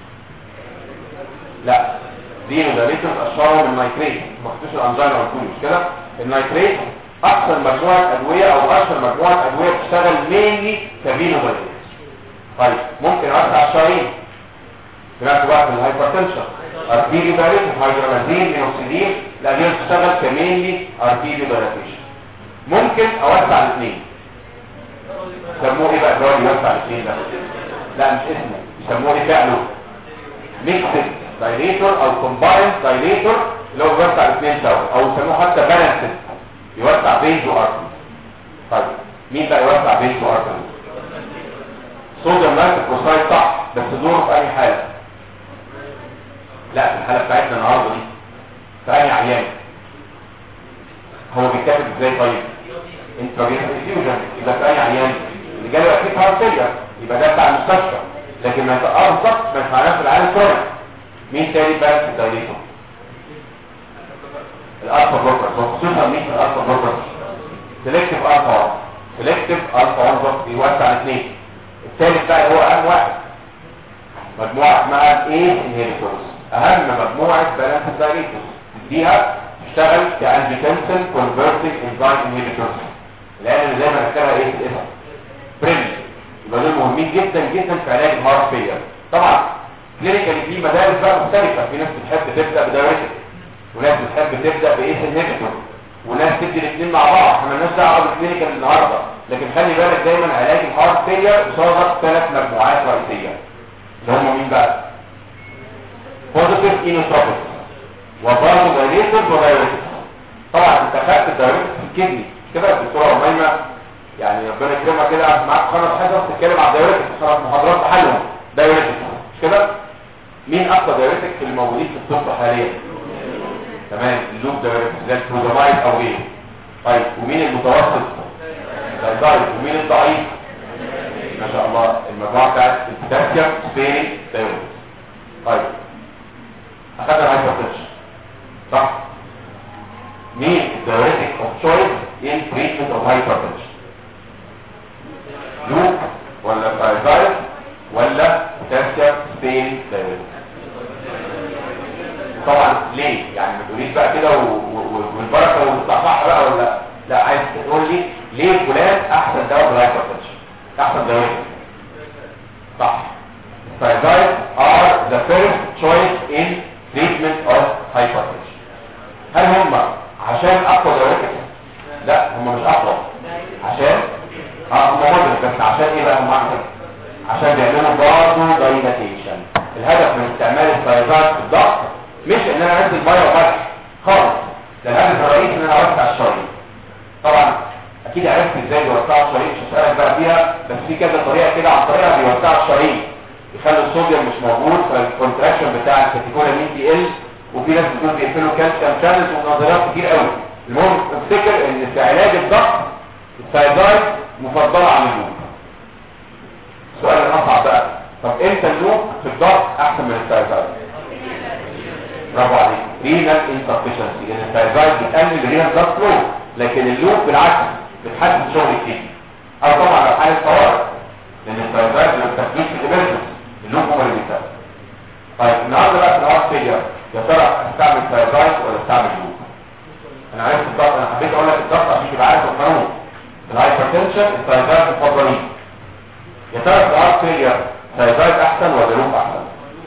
لا دي مدرسة اشهرهم النيتريت مخصوص الانزيم والكل مش كده النيتريت اكثر مجموعة ادوية او اشهر مجموعة ادوية بتشتغل مينلي كفينو فيروس طيب ممكن اوسع الشرايين سمعت بقى في الهايبرتنشن ارتيري دايريتيشن هيدرامازين مينوكسيدين الادوية بتشتغل كمينلي ارتيري دايريتيشن ممكن اوسع الاثنين يسموه ايه بقى الدواء اللي يوسع الاثنين ده لا مش اسمه يسموه ايه فعله ميكسد دايليتور او كومبايند دايليتور اللي هو بيوسع الاثنين سوا او يسموه حتى بالانسد يوسع بينز وارتري طيب مين بقى يوسع بينز وارتري صوديوم لايت بروسايد صح بس دوره في اي حاله لا في الحاله بتاعتنا النهارده دي في اي عيان هو بيتكتب ازاي طيب انترافينوس انفيوجن يبقى في اي عيان اللي جاله اكيد هارت فيلير يبقى ده بتاع المستشفى لكن ما يتقرصك ما ينفعناش في العالم كله مين تاني بقى في الدايليتور الالفا بلوكرز وخصوصا مين في الالفا بلوكرز سيلكتيف الفا 1 سيلكتيف الفا 1 بيوسع الاثنين الثالث بقى هو اهم واحد مجموعه اسمها الايه انهيبيتورز اهم مجموعه بالانس دايليتورز تديها تشتغل كانجيتنسن كونفرتنج انزايم انهيبيتورز لان زي ما ذكرها ايه في الاسم بريم يبقى دول مهمين جدا جدا في علاج الهارت فيلر طبعا كلينيكالي في مدارس بقى مختلفه في ناس بتحب تبدا بدايركت وناس بتحب تبدا بايس انهبيتور وناس تدي الاثنين مع بعض احنا مالناش دعوه بالكلينيكال النهارده لكن خلي بالك دايما علاج الهارت فيلر قصاد ثلاث مجموعات رئيسيه اللي هم مين بقى بوزيتيف اينوتروبيك وبارزو دايليتور ودايركت طبعا انت خدت الدايركت في الكدني كده الدكتوره اميمه يعني ربنا يكرمها كده معاك خمس حصص تتكلم عن دايركت خمس محاضرات تحلهم دايركت مش كده مين اكتر دايركت في الموجودين في الطب حاليا تمام اللوب دايركت زي البروزامايد او ايه طيب ومين المتوسط الدايت ومين الضعيف ما شاء الله المجموعه بتاعت البوتاسيوم سبيري دايركت طيب اخدنا الهايبرتنشن صح مين الدايوريتك اوف تشويس ان تريتمنت اوف هايبرتنشن لوك ولا فايزايد ولا بوتاسيوم ستين دايوريتك طبعا ليه يعني ما تقوليش بقى كده و- و- و- والبركه وتطلع صح بقى ولا لا لا عايز تقول لي ليه فلان احسن دواء في الهايبرتنشن احسن دواء صح thiazides are the first choice in treatment of hypertension هل هم عشان اقوى دواء لا هم مش اقوى عشان اه هم مدرك بس عشان ايه بقى هم عملوا عشان بيعملوا برضه دايلاتيشن الهدف من استعمال الثايزايد في الضغط مش ان انا انزل ميه وملح خالص ده الهدف الرئيسي ان انا اوسع الشرايين طبعا اكيد عرفت ازاي بيوسعوا الشرايين مش هسألك بقى فيها بس في كذا طريقه كده عن طريقه بيوسعوا الشرايين يخلوا الصوديوم مش موجود فالكونتراكشن بتاع الكاتيكولامين يقل وفي ناس بتقول بيقفلوا كالسيوم شانلز ونظريات كتير قوي المهم افتكر ان في علاج الضغط الثايزايد مفضله عن اللوب السؤال الاصعب بقى طب امتى اللوب في الضغط احسن من الثايزايد برافو عليك رينال انسفشنسي لان الثايزايد بتقلل الرينال بلاد فلو لكن اللوب بالعكس بتحسن شغل كتير او طبعا لو حاله طوارئ لان الثايزايد ما بتفكيش في الامرجنسي اللوب هو اللي بيساعد طيب النهارده بقى في الهارت فيلير يا ترى استعمل ثايزايد ولا استعمل لوب انا عرفت الضغط انا حبيت اقول لك الضغط عشان تبقى عارف القانون الهايبرتنشن الثايزايد مفضلين يا ترى في الهارت فيلير ثايزايد احسن ولا لوب احسن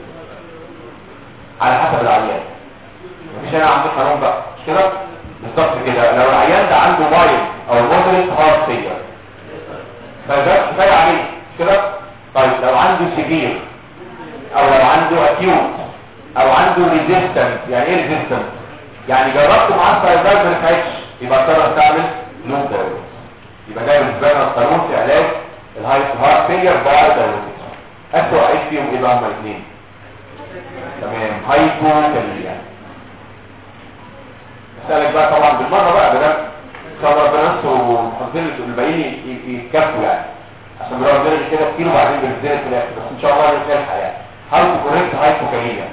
على حسب العيان مفيش هنا عندي قانون بقى مش كده بالظبط كده لو العيان ده عنده مايل او مودريت هارت فيلير فده كفايه عليه مش كده طيب لو عنده سيفير او لو عنده اكيوت او عنده ريزيستنس يعني ايه ريزيستنس يعني جربت معاه الثايرويد ما نفعتش يبقى اضطر استعمل لوب دايوريتكس يبقى ده بالنسبه لنا القانون في علاج الهارت فيلير باي دايوريتكس اسوء عيش فيهم ايه بقى هما الاثنين تمام هايبوكاليميا اسالك بقى طبعا بالمره بقى بدل صار ربنا نفسه وحاطين الباقيين يتكفوا يعني عشان بنقعد نرغي كده كتير وبعدين بنزل في الاخر بس ان شاء الله نلحق يعني هاو تو كوريكت هايبوكاليميا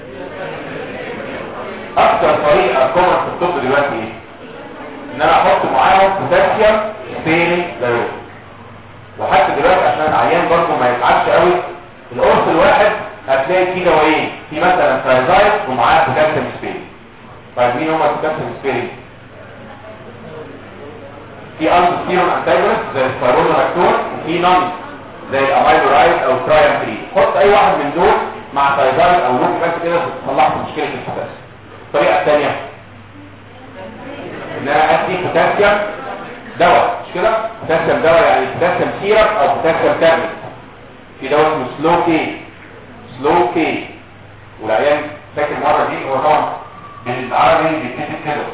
اكتر طريقه كومن في الطب دلوقتي ايه ان انا احط معاهم بوتاسيوم سبيرنج دايوريتك وحتى دلوقتي عشان العيان برضه ما يتعبش قوي القرص الواحد هتلاقي فيه دوايين في مثلا ترايزايد ومعاه بوتاسيوم سبيرنج طيب مين هما البوتاسيوم سبيرنج في انتوستيرون انتاجونست زي السبيرونولاكتون وفي نون زي الاميلورايد او ترايم 3 حط اي واحد من دول مع تايزايد او لوك بس كده تصلح مشكله البوتاسيوم الطريقه الثانيه ان انا ادي بوتاسيوم دواء مش كده بوتاسيوم دواء يعني بوتاسيوم سيرب او بوتاسيوم تابلت في دواء اسمه سلو كي سلو كي والعيان فاكر المره دي هو طبعا بالعربي بيتكتب كده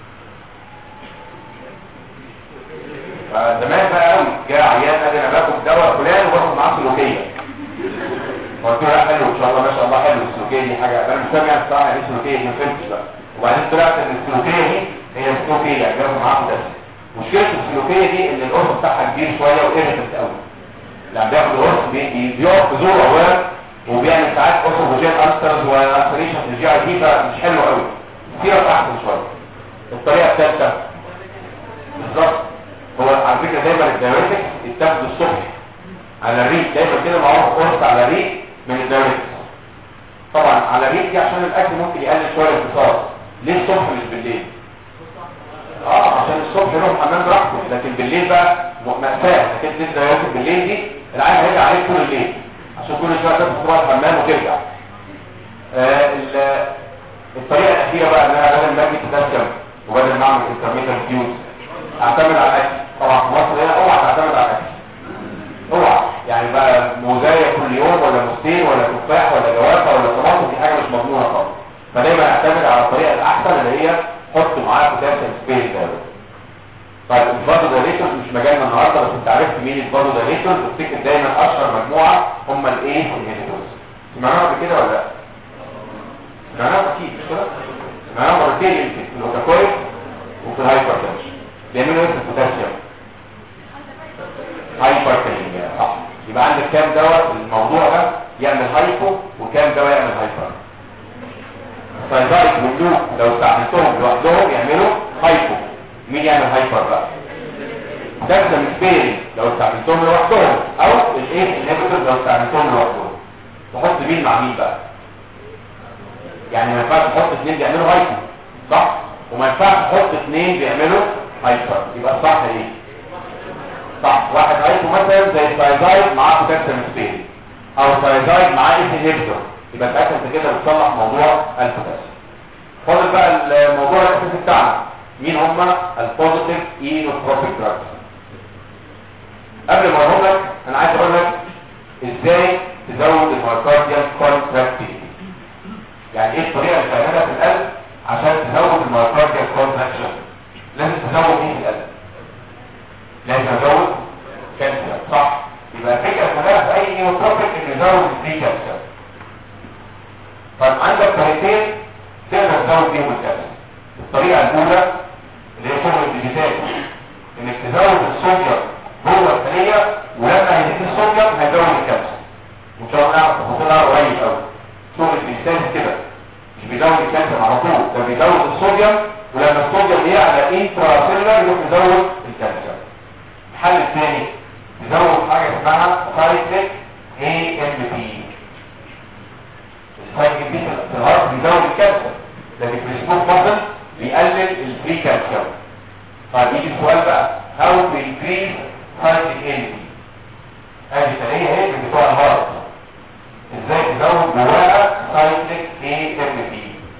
فزمان بقى قوي جاء عيان قال انا باخد دواء فلان وباخد معاه سلوكيه قلت له لا حلو ان شاء الله ما شاء الله حلو السلوكيه دي حاجه انا مش فاهم يعني الصراحه يعني السلوكيه دي ما فهمتش بقى وبعدين طلعت ان السلوكيه دي هي السلوكيه يعني باخد معاه بس مشكله السلوكيه دي ان القرص بتاعها كبير شويه وايريتنت قوي لما بياخد القرص بي- بيقف في زور اولا وبيعمل ساعات اوسوفوجين ألسرز والسريشن في الجي اي دي فمش حلو قوي سيرة احسن شويه الطريقه الثالثه بالظبط هو على فكره دايما الدايوريتكس يتاخد الصبح على الريق دايما كده معروف قرص على الريق من الدايوريتكس طبعا على الريق دي عشان الاكل ممكن يقلل شويه الامتصاص ليه الصبح مش بالليل اه عشان الصبح يروح الحمام براحته لكن بالليل بقى مأساة لكن انت الدايوريتك بالليل دي العين هيرجع عليك طول الليل عشان كل شويه تاخد تروح الحمام وترجع آه ال- الطريقه الاخيره بقى ان انا بدل ما اجي بوتاسيوم وبدل ما اعمل انترميتنت فيوز اعتمد على الاكل طبعا في مصر هنا اوعى تعتمد على الاكل اوعى يعني بقى موزايه كل يوم ولا موزتين ولا تفاح ولا جوافه ولا طماطم دي حاجه مش مضمونه خالص فدايما اعتمد على الطريقه الاحسن اللي هي حط معاها بوتاسيوم سبيس طيب الفازو دايليتورز مش مجالنا النهارده بس انت عرفت مين الفازو دايليتورز افتكر دايما اشهر مجموعه هم الايه انهبيتورز سمعناها قبل كده ولا لا؟ سمعناها اكيد مش كده؟ سمعناها مرتين يمكن في الاوتاكويد وفي الهايبرتنشن بيعملوا ايه في البوتاسيوم؟ هايبرتنشن صح يبقى عندك كام دواء الموضوع ده يعمل هايبو وكام دواء يعمل هايبر الثايرويد واللوب لو استعملتهم لوحدهم يعملوا هايبو مين يعمل هايبر بقى كالسيوم سبيرنج لو استعملتهم لوحدهم او الايه انهبيتور لو استعملتهم لوحدهم تحط مين مع مين بقى يعني ما ينفعش تحط اثنين بيعملوا هايبو صح وما ينفعش تحط اثنين بيعملوا هايبر يبقى الصح ايه صح واحد هايبو مثلا زي الثايرويد معاه كالسيوم سبيرنج او ثايرويد معاه انهبيتور يبقى ساعتها انت كده بتصلح موضوع البوتاسيوم فاضل بقى الموضوع الاساسي بتاعنا مين هم البوزيتيف اينوتروبيك دراجز قبل ما اقول لك انا عايز اقول لك ازاي تزود المايوكارديال كونتراكتيفيتي يعني ايه الطريقه اللي بتعملها في القلب عشان تزود المايوكارديال كونتراكشن لازم تزود ايه في القلب لازم تزود كالسيوم صح يبقى الفكره كلها في اي اينوتروبيك ان يزود الفري كالسيوم طيب عندك طريقتين تقدر تزود بيهم الكالسيوم الطريقه الاولى اللي هي شغل الديجيتال انك تزود الصوديوم جوه الخليه ولما هيزيد الصوديوم هيزود الكالسيوم وان شاء الله نعرف تفاصيلها قريب قوي شغل الديجيتال كده مش بيزود الكالسيوم على طول ده بيزود الصوديوم ولما الصوديوم يعلى انترا سيلولر يروح يزود الكالسيوم الحل الثاني تزود حاجه اسمها سايكليك اي ام بي السايكل دي في الهارت بيزود الكالسيوم ده البريسبوك ماسل بيقلل الفري كالسيوم طيب يجي السؤال بقى how to increase cyclic energy ادي تلاقيه اهي من بتوع الهارت ازاي تزود جواها cyclic AMP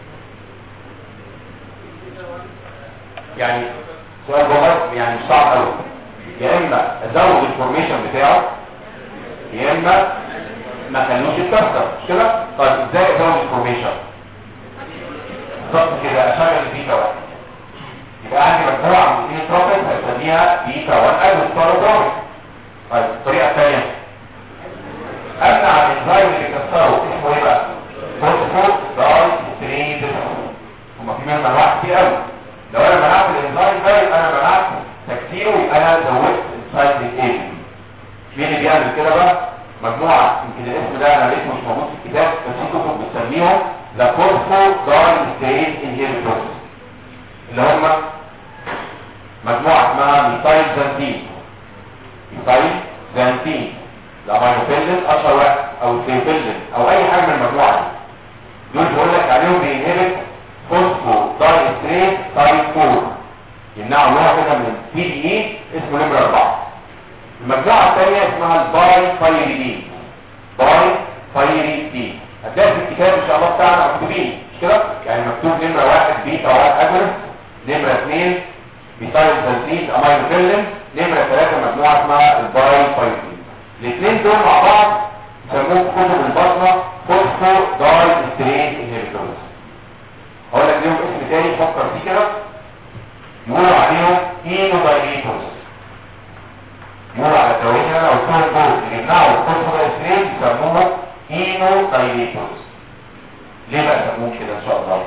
يعني سؤال بسيط يعني مش صعب قوي يا اما ازود الفورميشن بتاعه يا اما ما خلوش يتكسر مش كده طيب ازاي ازود الفورميشن بالظبط كده اشغل البيتا واحد يبقى عندي مجموعه من الانتروبيك هسميها بيتا 1 الستاروبروميك طيب الطريقه الثانيه امنع الانزيم اللي كسره اسمه ايه بقى فوسفو داي ستريد هما في منهم انواع كتير قوي لو انا منعت الانزيم ده يبقى انا منعت تكسيره يبقى انا زودت السايكليك ايجنت مين اللي بيعمل كده بقى مجموعه يمكن الاسم ده انا لقيته مش موجود في الكتاب بس في كتب بتسميهم ذا فوسفو داي ستريد انهيبيتورز اللي هم مجموعه اسمها ميثايل زانتين ميثايل زانتين الامينوفيلين اشهر واحد او الثيوفيلين او اي حاجه من المجموعه دي دول بقول لك عليهم بينهبت فوسفو دايستريت تايب 4 يمنعوا نوع كده من البي دي اي اسمه نمره 4 المجموعه الثانيه اسمها الباي فايريدين باي فايريدين هتلاقي في الكتاب ان شاء الله بتاعنا مكتوبين مش كده يعني مكتوب نمره واحد بيتا 1 اجونست نمره اثنين بيتايل زنتين امينوفيلين نمره ثلاثه مجموعه اسمها الباي فايريدين الاثنين دول مع بعض يسموهم في كتب البطنه فوسفو داي سترين انهبيتورز هقول لك ليهم اسم تاني فكر فيه كده يقولوا عليهم اينودايليتورز يقولوا على الدوايين انا قلت لهم دول اللي يمنعوا الفوسفو داي سترين يسموهم اينودايليتورز ليه بقى يسموهم كده ان شاء الله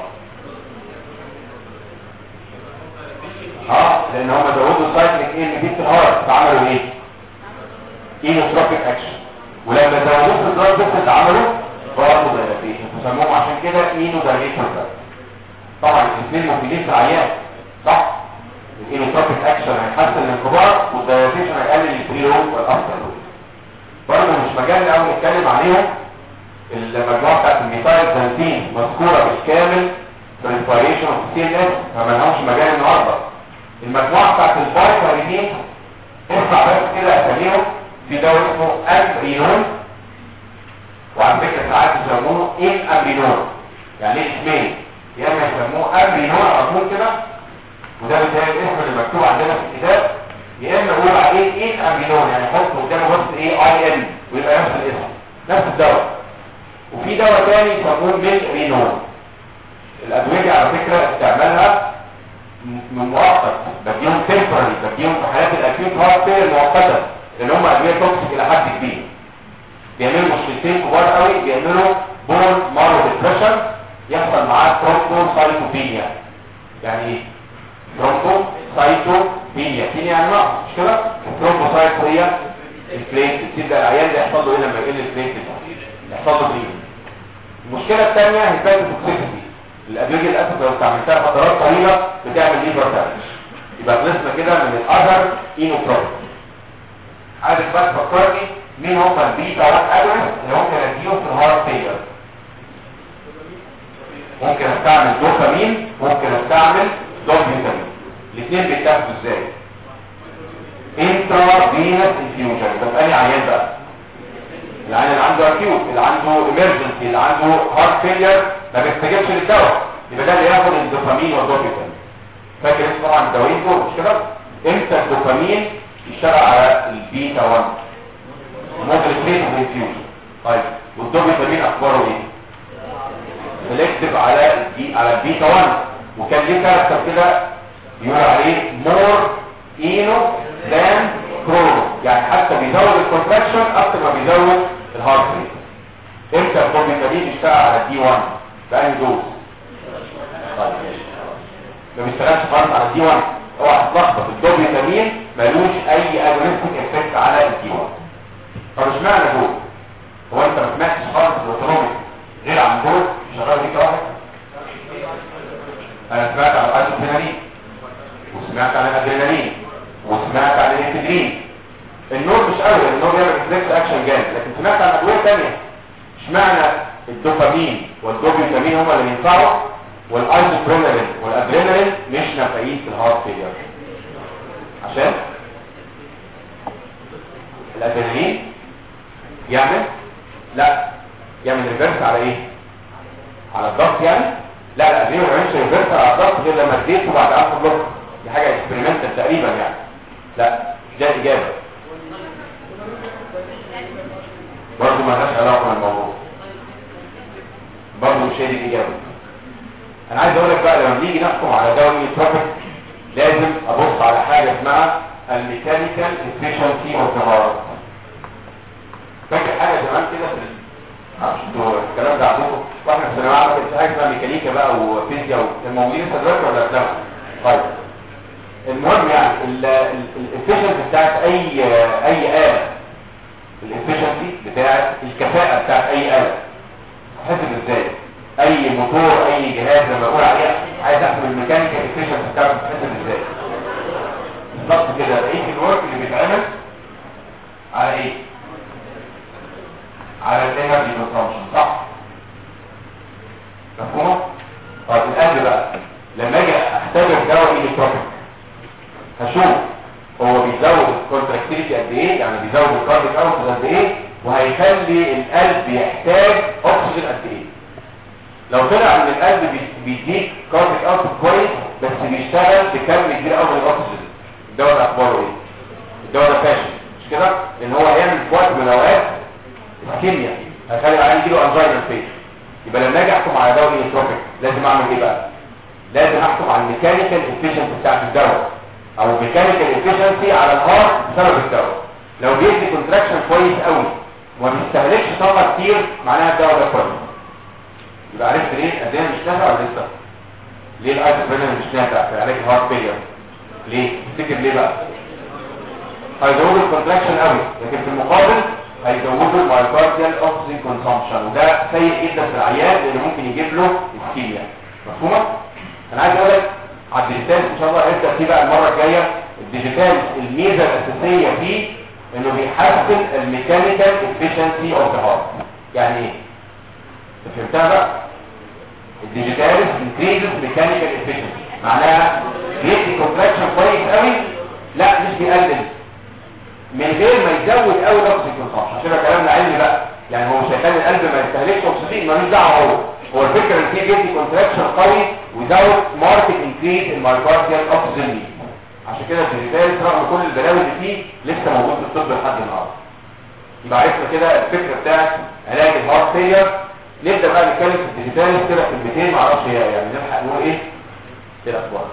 اه لان هم زودوا السايكليك ايه اللي في الهارت فعملوا ايه اينوتروبيك اكشن ولما زودوه في الدراج بس عملوا برضه دايلاتيشن فسموهم عشان كده اينو دايليتور طبعا الاثنين مفيدين في العيان صح الاينوتروبيك اكشن هيحسن الانقباض والدايلاتيشن هيقلل الفري لود والافتر لود برضه مش مجال قوي نتكلم عليهم المجموعه بتاعت الميثايل زانتين مذكوره بالكامل في الريسبيريشن اوف سي ان اس فما لهمش مجال النهارده المجموعه بتاعت البايكاريدين ارفع بس كده اساميهم في دواء اسمه امبرينون وعلى فكره ساعات يسموه ان امبرينون يعني ايه اسمين يا اما يسموه امبرينون على طول كده وده بالتالي الاسم اللي مكتوب عندنا في الكتاب يا اما يقول عليه ان امبرينون يعني حط قدامه بس ايه اي ان ويبقى نفس الاسم نفس الدواء وفي دواء تاني يسموه ميلرينون الادويه دي على فكره استعمالها من مؤقت بديهم تمبرري بديهم في حالات الاكيوت هارت فيل مؤقتا لان هم ادويه توكسيك الى حد كبير بيعملوا مشكلتين كبار قوي بيعملوا بون مارو ديبريشن يحصل معاه ترومبو سايتوبينيا يعني ايه ترومبو سايتوبينيا بينيا يعني نقص مش كده الترومبو سايتو هي البليت تبدا العيان ده يحصل له ايه لما يقل البليت يحصل له بريد المشكله الثانيه هي توكسيسيتي الادويه للاسف لو استعملتها فترات طويله بتعمل ليفر دامج يبقى خلصنا كده من الاذر اينوتروبيك عايزك بس تفكرني مين هم البيتا 1 اجونست اللي ممكن اديهم في الهارت فيلر ممكن استعمل دوبامين ممكن استعمل دوبامين الاثنين بيتاخدوا ازاي انترا فينس انفيوجن بس اني عيان بقى العيان اللي عنده اكيوت اللي عنده ايمرجنسي اللي عنده هارت فيلير ما بيستجيبش للدواء يبقى ده اللي ياخد الدوبامين والدوبامين فاكر اسمه طبعا الدوايين دول مش كده امتى الدوبامين يشتغل على البيتا 1 مودريت انفيوجن طيب والدوبامين اخباره ايه سيلكتيف على البي على البيتا 1 وكان ليه كاركتر كده بيقول عليه مور اينو ذان كرونو يعني حتى بيزود الكونتراكشن اكتر ما بيزود الهارت ريت امتى الدوبامين بيشتغل على الدي 1 بأنهي دوز طيب ما بيشتغلش خالص على الدي 1 اوعى تتلخبط الدوبامين ملوش اي اجونستيك افكت على الدي 1 طب اشمعنى دول هو انت ما سمعتش خالص الاوتونوميك غير عن دول شغال ديك واحد انا سمعت عن الادرينالين وسمعت عن الادرينالين وسمعت عن الانتدرين النور مش قوي النور بيعمل ريفلكس اكشن جامد لكن سمعت عن ادويه ثانيه اشمعنى الدوبامين والدوبامين هما اللي ينفعوا والايزوبرينالين والادرينالين مش نافعين في الهارت فيلير عشان الادرينالين يعمل لا يعمل ريفرس على ايه على الضغط يعني لا لا دي ما بيعملش ريفرس على الضغط غير لما اديته بعد عشر بلوك دي حاجه اكسبيرمنتال تقريبا يعني لا مش ده الاجابه برضه ما لهاش علاقه بالموضوع برضه مش هي دي الاجابه انا عايز اقول لك بقى لما نيجي نحكم على دواء التروبيك لازم ابص على حاجه اسمها الميكانيكال افيشنسي اوف ذا هارت فاكر حاجه زمان كده في معرفش انتوا الكلام ده عندكم واحنا في ثانويه عامه كانت حاجه اسمها ميكانيكا بقى وفيزياء وموجودين لسه دلوقتي ولا لا طيب المهم يعني الافيشنسي بتاعت اي اي اله الافيشنسي بتاعت الكفاءه بتاعت اي اله تحسب ازاي اي موتور اي جهاز لما اقول عليه عايز احسب الميكانيكال افيشنسي بتاعته تحسب ازاي بالظبط كده بقيه الورك اللي بيتعمل على ايه على الانرجي كونسامشن صح مفهوم طيب القلب بقى لما اجي اختبر دواء الكتروبيك هشوف هو بيزود الكونتراكتيليتي قد ايه يعني بيزود الكارديك اوت قد ايه وهيخلي القلب يحتاج اكسجين قد ايه لو طلع ان القلب بيديك كارديك اوت كويس بس بيشتغل بكم كبير قوي من الاكسجين الدواء ده اخباره ايه الدواء ده فاشل مش كده ان هو هيعمل في وقت من الاوقات الكيمياء هيخلي العيان يجيله انزايمر فيش يبقى لما اجي احكم على دواء الانتروبيك لازم اعمل ايه بقى لازم احكم على الميكانيكال افيشنسي بتاعت الدواء او ميكانيكال افيشنسي على الهارت بسبب الدواء لو بيدي كونتراكشن كويس قوي وما بيستهلكش طاقه كتير معناها الدواء ده كويس يبقى عرفت ليه الادرينالين مش نافع ولا لسه ليه الايزوبرينالين مش نافع في علاج الهارت فيلير ليه تفتكر ليه بقى هيزودوا الكونتراكشن قوي لكن في المقابل هيزودوا المايوكارديال اوكسجين كونسامشن وده سيء جدا في العيان لان ممكن يجيب له اسكيميا مفهومه انا عايز اقول لك على الديجيتال ان شاء الله هنبدا فيه بقى المره الجايه الديجيتال الميزه الاساسيه فيه انه بيحسن الميكانيكال افيشنسي اوف ذا هارت يعني ايه فهمتها بقى الديجيتال انكريزز ميكانيكال افيشنسي معناها بيدي كونتراكشن كويس قوي لا مش بيقلل من غير ما يزود قوي الاكسجين كونسامشن عشان يبقى كلامنا علمي بقى يعني هو مش هيخلي القلب ما يستهلكش اكسجين مالوش دعوه هو هو الفكره ان في بيدي كونتراكشن قوي without market increase in myocardial oxygen need عشان كده الديجيتال رغم كل البلاوي اللي فيه لسه موجود في الطب لحد النهارده يبقى عرفنا كده الفكره بتاعت علاج الهارت فيلير نبدا بقى نتكلم في الديجيتال كده كلمتين ما اعرفش هي يعني نلحق نقول ايه ايه الاخبار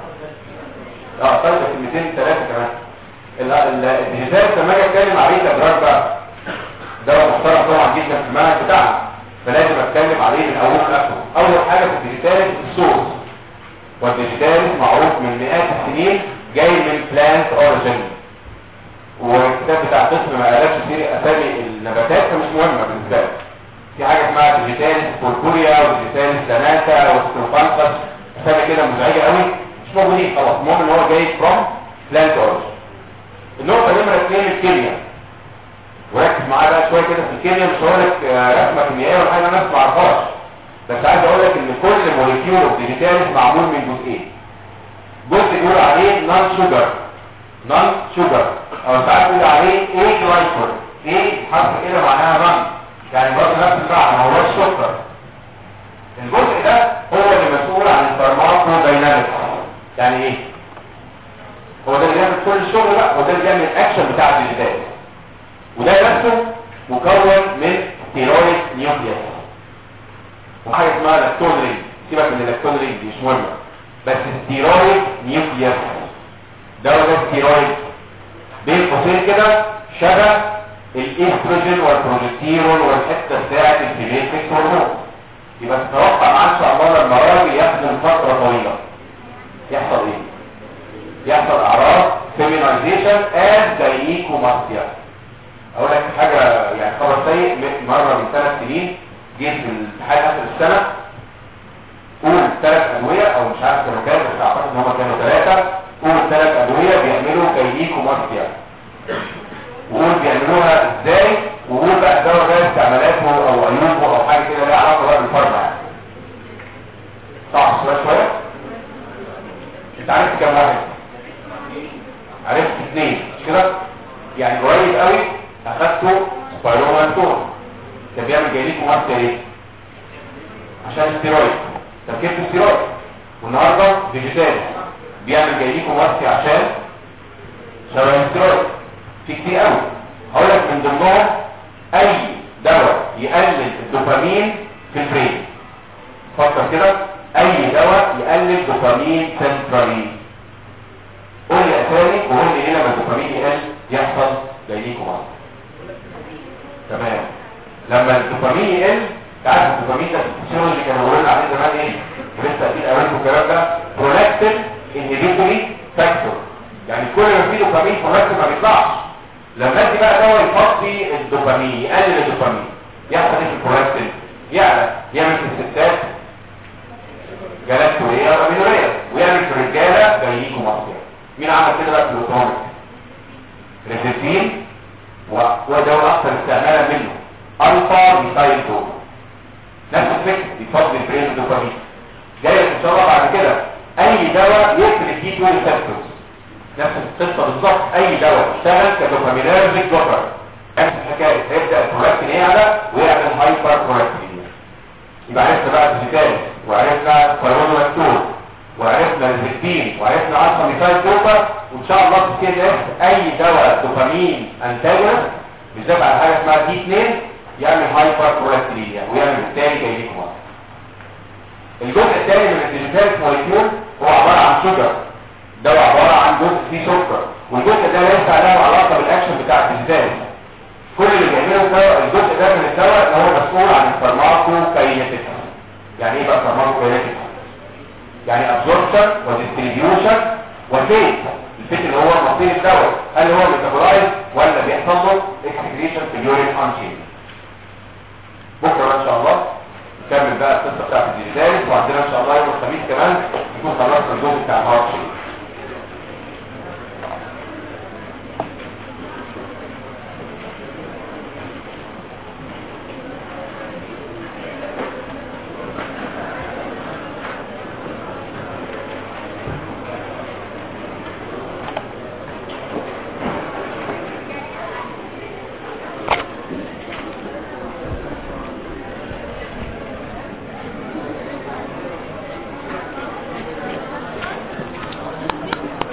اه طيب كلمتين ثلاثه كمان الديجيتال لما اجي اتكلم عليه كدراج بقى دواء محترم طبعا جدا في المنهج بتاعنا فلازم اتكلم عليه من اول لاخره اول حاجه في الديجيتال السورس والديجيتال معروف من مئات السنين جاي من بلانت اوريجين والكتاب بتاع قسم ما قالش كتير اسامي النباتات فمش مهمه بالنسبه لي في حاجه اسمها ديجيتاليس بوربوريا وديجيتاليس لاناتا وستروفانكس حاجه كده مزعجه قوي مش موجودين خلاص المهم ان هو جاي فروم بلانت اوريجن النقطه نمره اثنين الكيمياء وركز معايا بقى شويه كده في الكيمياء مش هقول لك آه، رسمه كيميائيه ولا حاجه الناس ما اعرفهاش بس عايز اقول لك ان كل موليكيول اوف ديجيتاليس معمول من جزئين جزء بيقول عليه نون شوجر نون شوجر او ساعات بيقول عليه اي جلايكول ايه حرف كده معناها نون يعني برضه نفس المعنى ما هوش سكر الجزء ده هو اللي مسؤول عن الفارماكو داينامكس يعني ايه هو ده اللي بيعمل كل الشغل بقى هو ده اللي بيعمل الاكشن بتاع الديجيتال وده نفسه مكون من ستيرويد نيوكليس وحاجه اسمها لاكتون رينج سيبك من اللاكتون رينج دي مش مهمه بس ستيرويد نيوكليس ده وده ستيرويد بين قوسين كده شبه الاستروجين والبروجستيرون والحته بتاعت الفيليتكس هرمون يبقى تتوقع معاه ان شاء الله لما راجل يخدم فتره طويله يحصل ايه؟ يحصل اعراض فيمينايزيشن از جاينيكوماستيا اقول لك حاجه يعني خبر سيء م- مره من ثلاث سنين جيت في الامتحان اخر السنه قول ثلاث ادويه او مش عارف كانوا كام بس اعتقد ان هم كانوا ثلاثه قول ثلاث ادويه بيعملوا جاينيكوماستيا وقول بيعملوها ازاي وقول بقى الدواء ده استعمالاته او عيوبه او حاجه كده ليها علاقه بقى بالفارما يعني صح شويه شويه انت عرفت كام واحد عرفت اثنين مش كده يعني قريب قوي اخدته سبايرومانتون كان بيعمل جايليكو ماركه ليه عشان الستيرويد تركيبه الستيرويد والنهارده ديجيتال بيعمل جايليكو ماركه عشان شبه الستيرويد في كتير قوي هقول لك من ضمنهم اي دواء يقلل الدوبامين في البرين فكر كده اي دواء يقلل دوبامين سنترالي قول لي اسامي وقول لي ايه لما الدوبامين يقل يحصل جايليكو مصر تمام لما الدوبامين يقل تعرف الدوبامين ده في الفسيولوجي كانوا بيقولوا لنا عليه زمان ايه ولسه اكيد قابلتوا الكلام ده برولاكتين انهبيتوري فاكتور يعني كل ما في دوبامين برولاكتين ما بيطلعش لما ادي بقى دواء يفضي الدوبامين يقلل الدوبامين يحصل ايه في البرولاكتين يعلى يعمل في الستات جلاكتوريا وامينوريا ويعمل في الرجاله جايليكو مصر مين عمل كده بقى في الاوتوميك ريزيتين ودواء اكثر استعمالا منه الفا ميثايل دوبا نفس الفكره بيفضي البرين الدوبامين جاي ان شاء الله بعد كده اي دواء يقتل الدي 2 ريسبتورز نفس القصه بالظبط اي دواء يشتغل كدوبامينرجيك بلوكر نفس الحكايه هيبدا البرولاكتين يعلى ويعمل هايبر برولاكتين يبقى عرفنا بقى الديجيتال وعرفنا فايرونولاكتون وعرفنا الزيتين وعرفنا الفا ميثايل دوبا وان شاء الله في كده اي دواء دوبامين انتاجونست بالذات على حاجه اسمها دي 2 يعمل هايبر برولاكتينيا ويعمل بالتالي جايليكو مصر الجزء الثاني من الديجيتال موليكيول هو عباره عن شجر دواء عباره عن جزء فيه سكر والجزء ده ليس له علاقه بالاكشن بتاع الديجيتال كل اللي بيعمله الدواء الجزء ده من الدواء اللي هو مسؤول عن الفارماكو كاينيتكس يعني ايه بقى فارماكو كاينيتكس يعني ابزوربشن وديستريبيوشن وفيت الفيت اللي هو مصير الدواء هل هو ميتابولايز ولا بيحصل له اكسكريشن في اليورين انشين بكره ان شاء الله نكمل بقى القصه بتاعت الديجيتاليس وعندنا ان شاء الله يوم الخميس كمان نكون خلصنا الجزء بتاع الهارت شيب